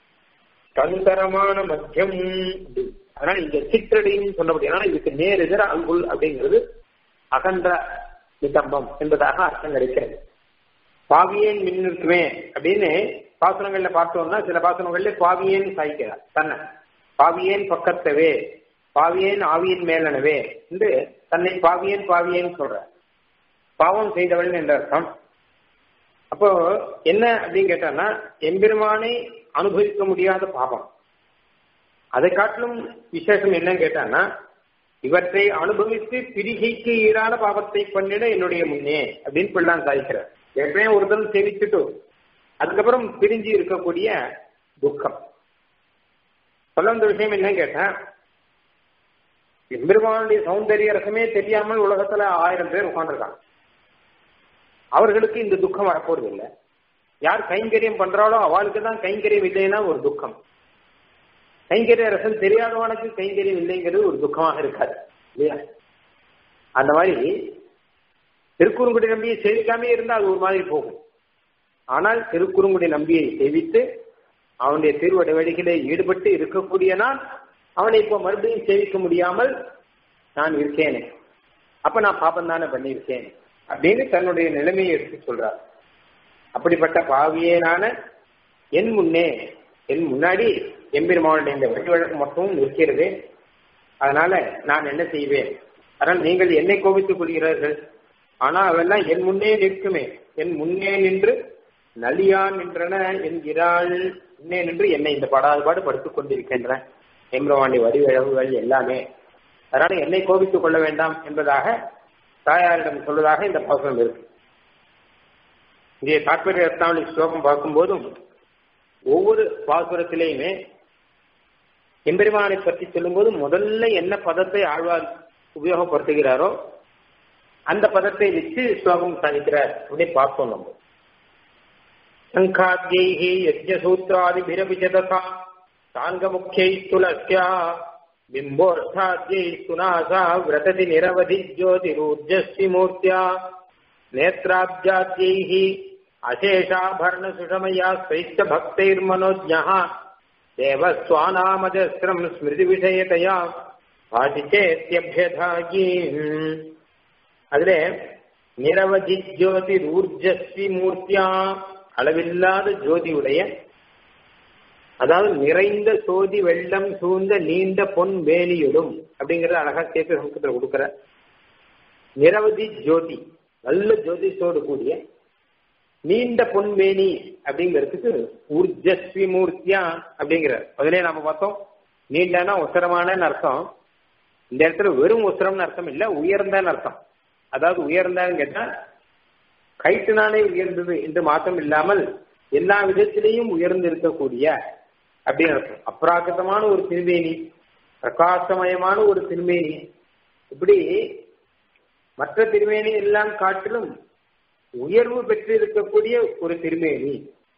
தந்தரமான மத்தியம் அதனால இந்த சிற்றடின்னு சொல்லப்படி ஆனா இதுக்கு நேர் எதிர அங்குல் அப்படிங்கிறது அகன்ற நிதம்பம் என்பதாக அர்த்தம் கிடைக்கிறது பாவியேன் மின்னிருக்குமே அப்படின்னு பாசனங்கள்ல பார்த்தோம்னா சில பாசனங்கள்ல பாவியேன் சாய்க்கிறார் தன்னை பாவியேன் பக்கத்தவே பாவியேன் ஆவியின் மேலனவே என்று தன்னை பாவியேன் பாவியேன் சொல்ற பாவம் செய்தவள் என்ற அர்த்தம் அப்போ என்ன அப்படின்னு கேட்டான்னா எம்பெருமானை அனுபவிக்க முடியாத பாவம் அதை காட்டிலும் விசேஷம் என்னன்னு கேட்டான்னா இவற்றை அனுபவித்து பிரிகைக்கு ஈடான பாவத்தை பண்ணிட என்னுடைய முன்னே அப்படின்னு பிள்ளான் சாதிக்கிறார் ஏற்கனவே ஒரு தரம் சேவிச்சுட்டு அதுக்கப்புறம் பிரிஞ்சு இருக்கக்கூடிய துக்கம் சொல்ல வந்த விஷயம் என்னன்னு கேட்டா எம்பெருமானுடைய சௌந்தரிய ரசமே தெரியாமல் உலகத்துல ஆயிரம் பேர் உட்காந்துருக்காங்க அவர்களுக்கு இந்த துக்கம் வரப்போறது இல்லை யார் கைங்கரியம் பண்றாளோ அவளுக்கு தான் கைங்கரியம் இல்லைன்னா ஒரு துக்கம் கைங்கரிய ரசம் தெரியாதவனுக்கு கைங்கரியம் இல்லைங்கிறது ஒரு துக்கமாக இருக்காது இல்லையா அந்த மாதிரி திருக்குறுங்குடி நம்பியை சேவிக்காமே இருந்தால் அது ஒரு மாதிரி போகும் ஆனால் திருக்குறுங்குடி நம்பியை சேவித்து அவனுடைய திருவடை வழிகளை ஈடுபட்டு இருக்கக்கூடிய நான் அவனை இப்போ மறுபடியும் சேவிக்க முடியாமல் நான் இருக்கேனே அப்ப நான் பாப்பம் தானே பண்ணியிருக்கேன் அப்படின்னு தன்னுடைய நிலைமையை எடுத்து சொல்றார் அப்படிப்பட்ட பாவியேனான என் முன்னே என் முன்னாடி எம்பெருமானுடைய இந்த வழி வழக்கு மட்டும் நிற்கிறது அதனால நான் என்ன செய்வேன் அதனால் நீங்கள் என்னை கோபித்துக் கொள்கிறீர்கள் ஆனா அவெல்லாம் என் முன்னே நிற்குமே என் முன்னே நின்று நலியா நின்றன என்கிறாள் முன்னே நின்று என்னை இந்த படாதுபாடு படுத்துக் கொண்டிருக்கின்றன எம்பெருமானுடைய வடிவழகுகள் எல்லாமே அதனால என்னை கோபித்துக் கொள்ள வேண்டாம் என்பதாக தாயாரிடம் சொல்வதாக இந்த பாசனம் இருக்கு இங்கே தாற்பரிய ரத்னாவளி ஸ்லோகம் பார்க்கும்போதும் ஒவ்வொரு பாசுரத்திலேயுமே எம்பெருமானை பற்றி சொல்லும்போது முதல்ல என்ன பதத்தை ஆழ்வார் உபயோகப்படுத்துகிறாரோ அந்த பதத்தை வச்சு ஸ்லோகம் சாதிக்கிறார் அப்படின்னு பார்ப்போம் நம்ம சங்காத்யைஹி யஜ்ஞசூத்ராதிபிரபிஜதா சாங்கமுக்கியை துலஸ்யா बिम्बोऽर्थाद्यै सुनासा व्रतति निरवधि ज्योतिरूर्जस्वि मूर्त्या नेत्राब्जाद्यैः अशेषाभरणसुषमया स्वैश्च भक्तैर्मनोज्ञः देवस्वानामजस्रम् स्मृतिविषयतया भाति चेत्यभ्यधायीम् அதிலே நிரவதி ஜோதி ஊர்ஜஸ்வி மூர்த்தியா அளவில்லாத ஜோதியுடைய அதாவது நிறைந்த சோதி வெள்ளம் சூழ்ந்த நீண்ட பொன் வேலியுடும் அப்படிங்கறத அழகா சேர்த்து சமூகத்தில் கொடுக்கிற நிரவதி ஜோதி நல்ல ஜோதிஷோடு கூடிய நீண்ட பொன்வேணி அப்படிங்கிறதுக்கு ஊர்ஜஸ்வி மூர்த்தியா அப்படிங்கிற அதிலே நாம பார்த்தோம் நீண்டனா உசரமான அர்த்தம் இந்த இடத்துல வெறும் உசரம்னு அர்த்தம் இல்ல உயர்ந்தான்னு அர்த்தம் அதாவது உயர்ந்தான்னு கேட்டா கைட்டுனாலே உயர்ந்தது என்று மாற்றம் இல்லாமல் எல்லா விதத்திலையும் உயர்ந்து இருக்கக்கூடிய அப்படின்னு அர்த்தம் அப்ராக்கிரதமான ஒரு திருமேனி பிரகாசமயமான ஒரு திருமேனி இப்படி மற்ற திருமேனி எல்லாம் காட்டிலும் உயர்வு பெற்றிருக்கக்கூடிய ஒரு திருமேனி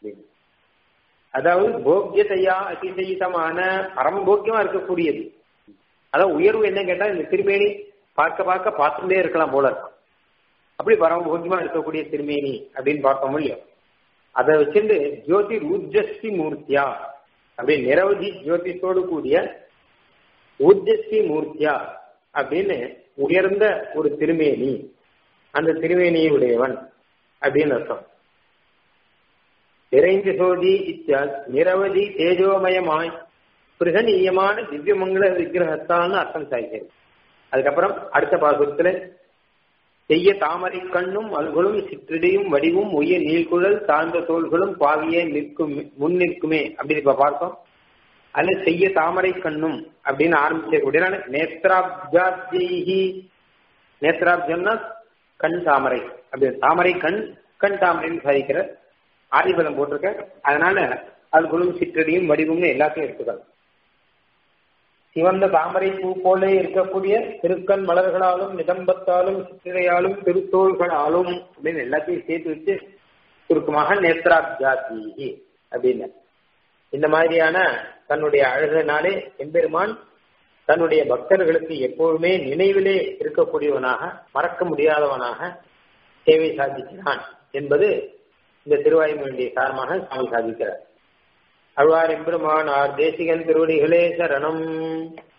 அதாவது போக்கியதையா அதிசயிதமான பரமபோக்கியமா இருக்கக்கூடியது அதாவது உயர்வு என்ன கேட்டா இந்த திருமேனி பார்க்க பார்க்க பார்த்துட்டே இருக்கலாம் போல இருக்கும் அப்படி பரமபோக்கியமா இருக்கக்கூடிய திருமேனி அப்படின்னு பார்த்தோம் இல்லையோ அதை வச்சுட்டு ஜோதி ஊர்ஜஸ்வி மூர்த்தியா அப்படி நிரவதி ஜோதிஷோடு கூடிய ஊர்ஜஸ்வி மூர்த்தியா அப்படின்னு உயர்ந்த ஒரு திருமேனி அந்த திருமேனியுடையவன் அப்படின்னு அர்த்தம் நிறைந்து சோதி இத்தியா நிரவதி தேஜோமயமாய் பிரகனீயமான திவ்யமங்கள விக்கிரகத்தான்னு அர்த்தம் சாய்கிறது அதுக்கப்புறம் அடுத்த பாசுரத்துல செய்ய தாமரை கண்ணும் அல்குளும் சிற்றிடையும் வடிவும் உய நீள்குழல் தாழ்ந்த தோள்களும் பாவியே நிற்கும் முன் நிற்குமே அப்படின்னு இப்ப பார்த்தோம் அதுல செய்ய தாமரை கண்ணும் அப்படின்னு ஆரம்பிச்ச நேத்ராப்ஜாஜி நேத்ராப்ஜம்னா கண் தாமரை அப்படி தாமரை கண் கண் தாமரைன்னு சாதிக்கிற ஆதிபதம் போட்டிருக்க அதனால அல்குளும் சிற்றடியும் வடிவும்னு எல்லாத்தையும் எடுத்துக்கலாம் சிவந்த தாமரை பூ போல இருக்கக்கூடிய திருக்கண் மலர்களாலும் நிதம்பத்தாலும் சித்திரையாலும் திருத்தோள்களாலும் அப்படின்னு எல்லாத்தையும் சேர்த்து வச்சு சுருக்கமாக நேத்ராப்ஜாதி அப்படின்னு இந்த மாதிரியான தன்னுடைய அழகினாலே எம்பெருமான் தன்னுடைய பக்தர்களுக்கு எப்போதுமே நினைவிலே இருக்கக்கூடியவனாக மறக்க முடியாதவனாக சேவை சாதிக்கிறான் என்பது இந்த திருவாயுமொழிய காரணமாக சுவாமி சாதிக்கிறார் அழ்வார் எம்பெருமான் ஆர் தேசிகன் திருவடிகளே சரணம்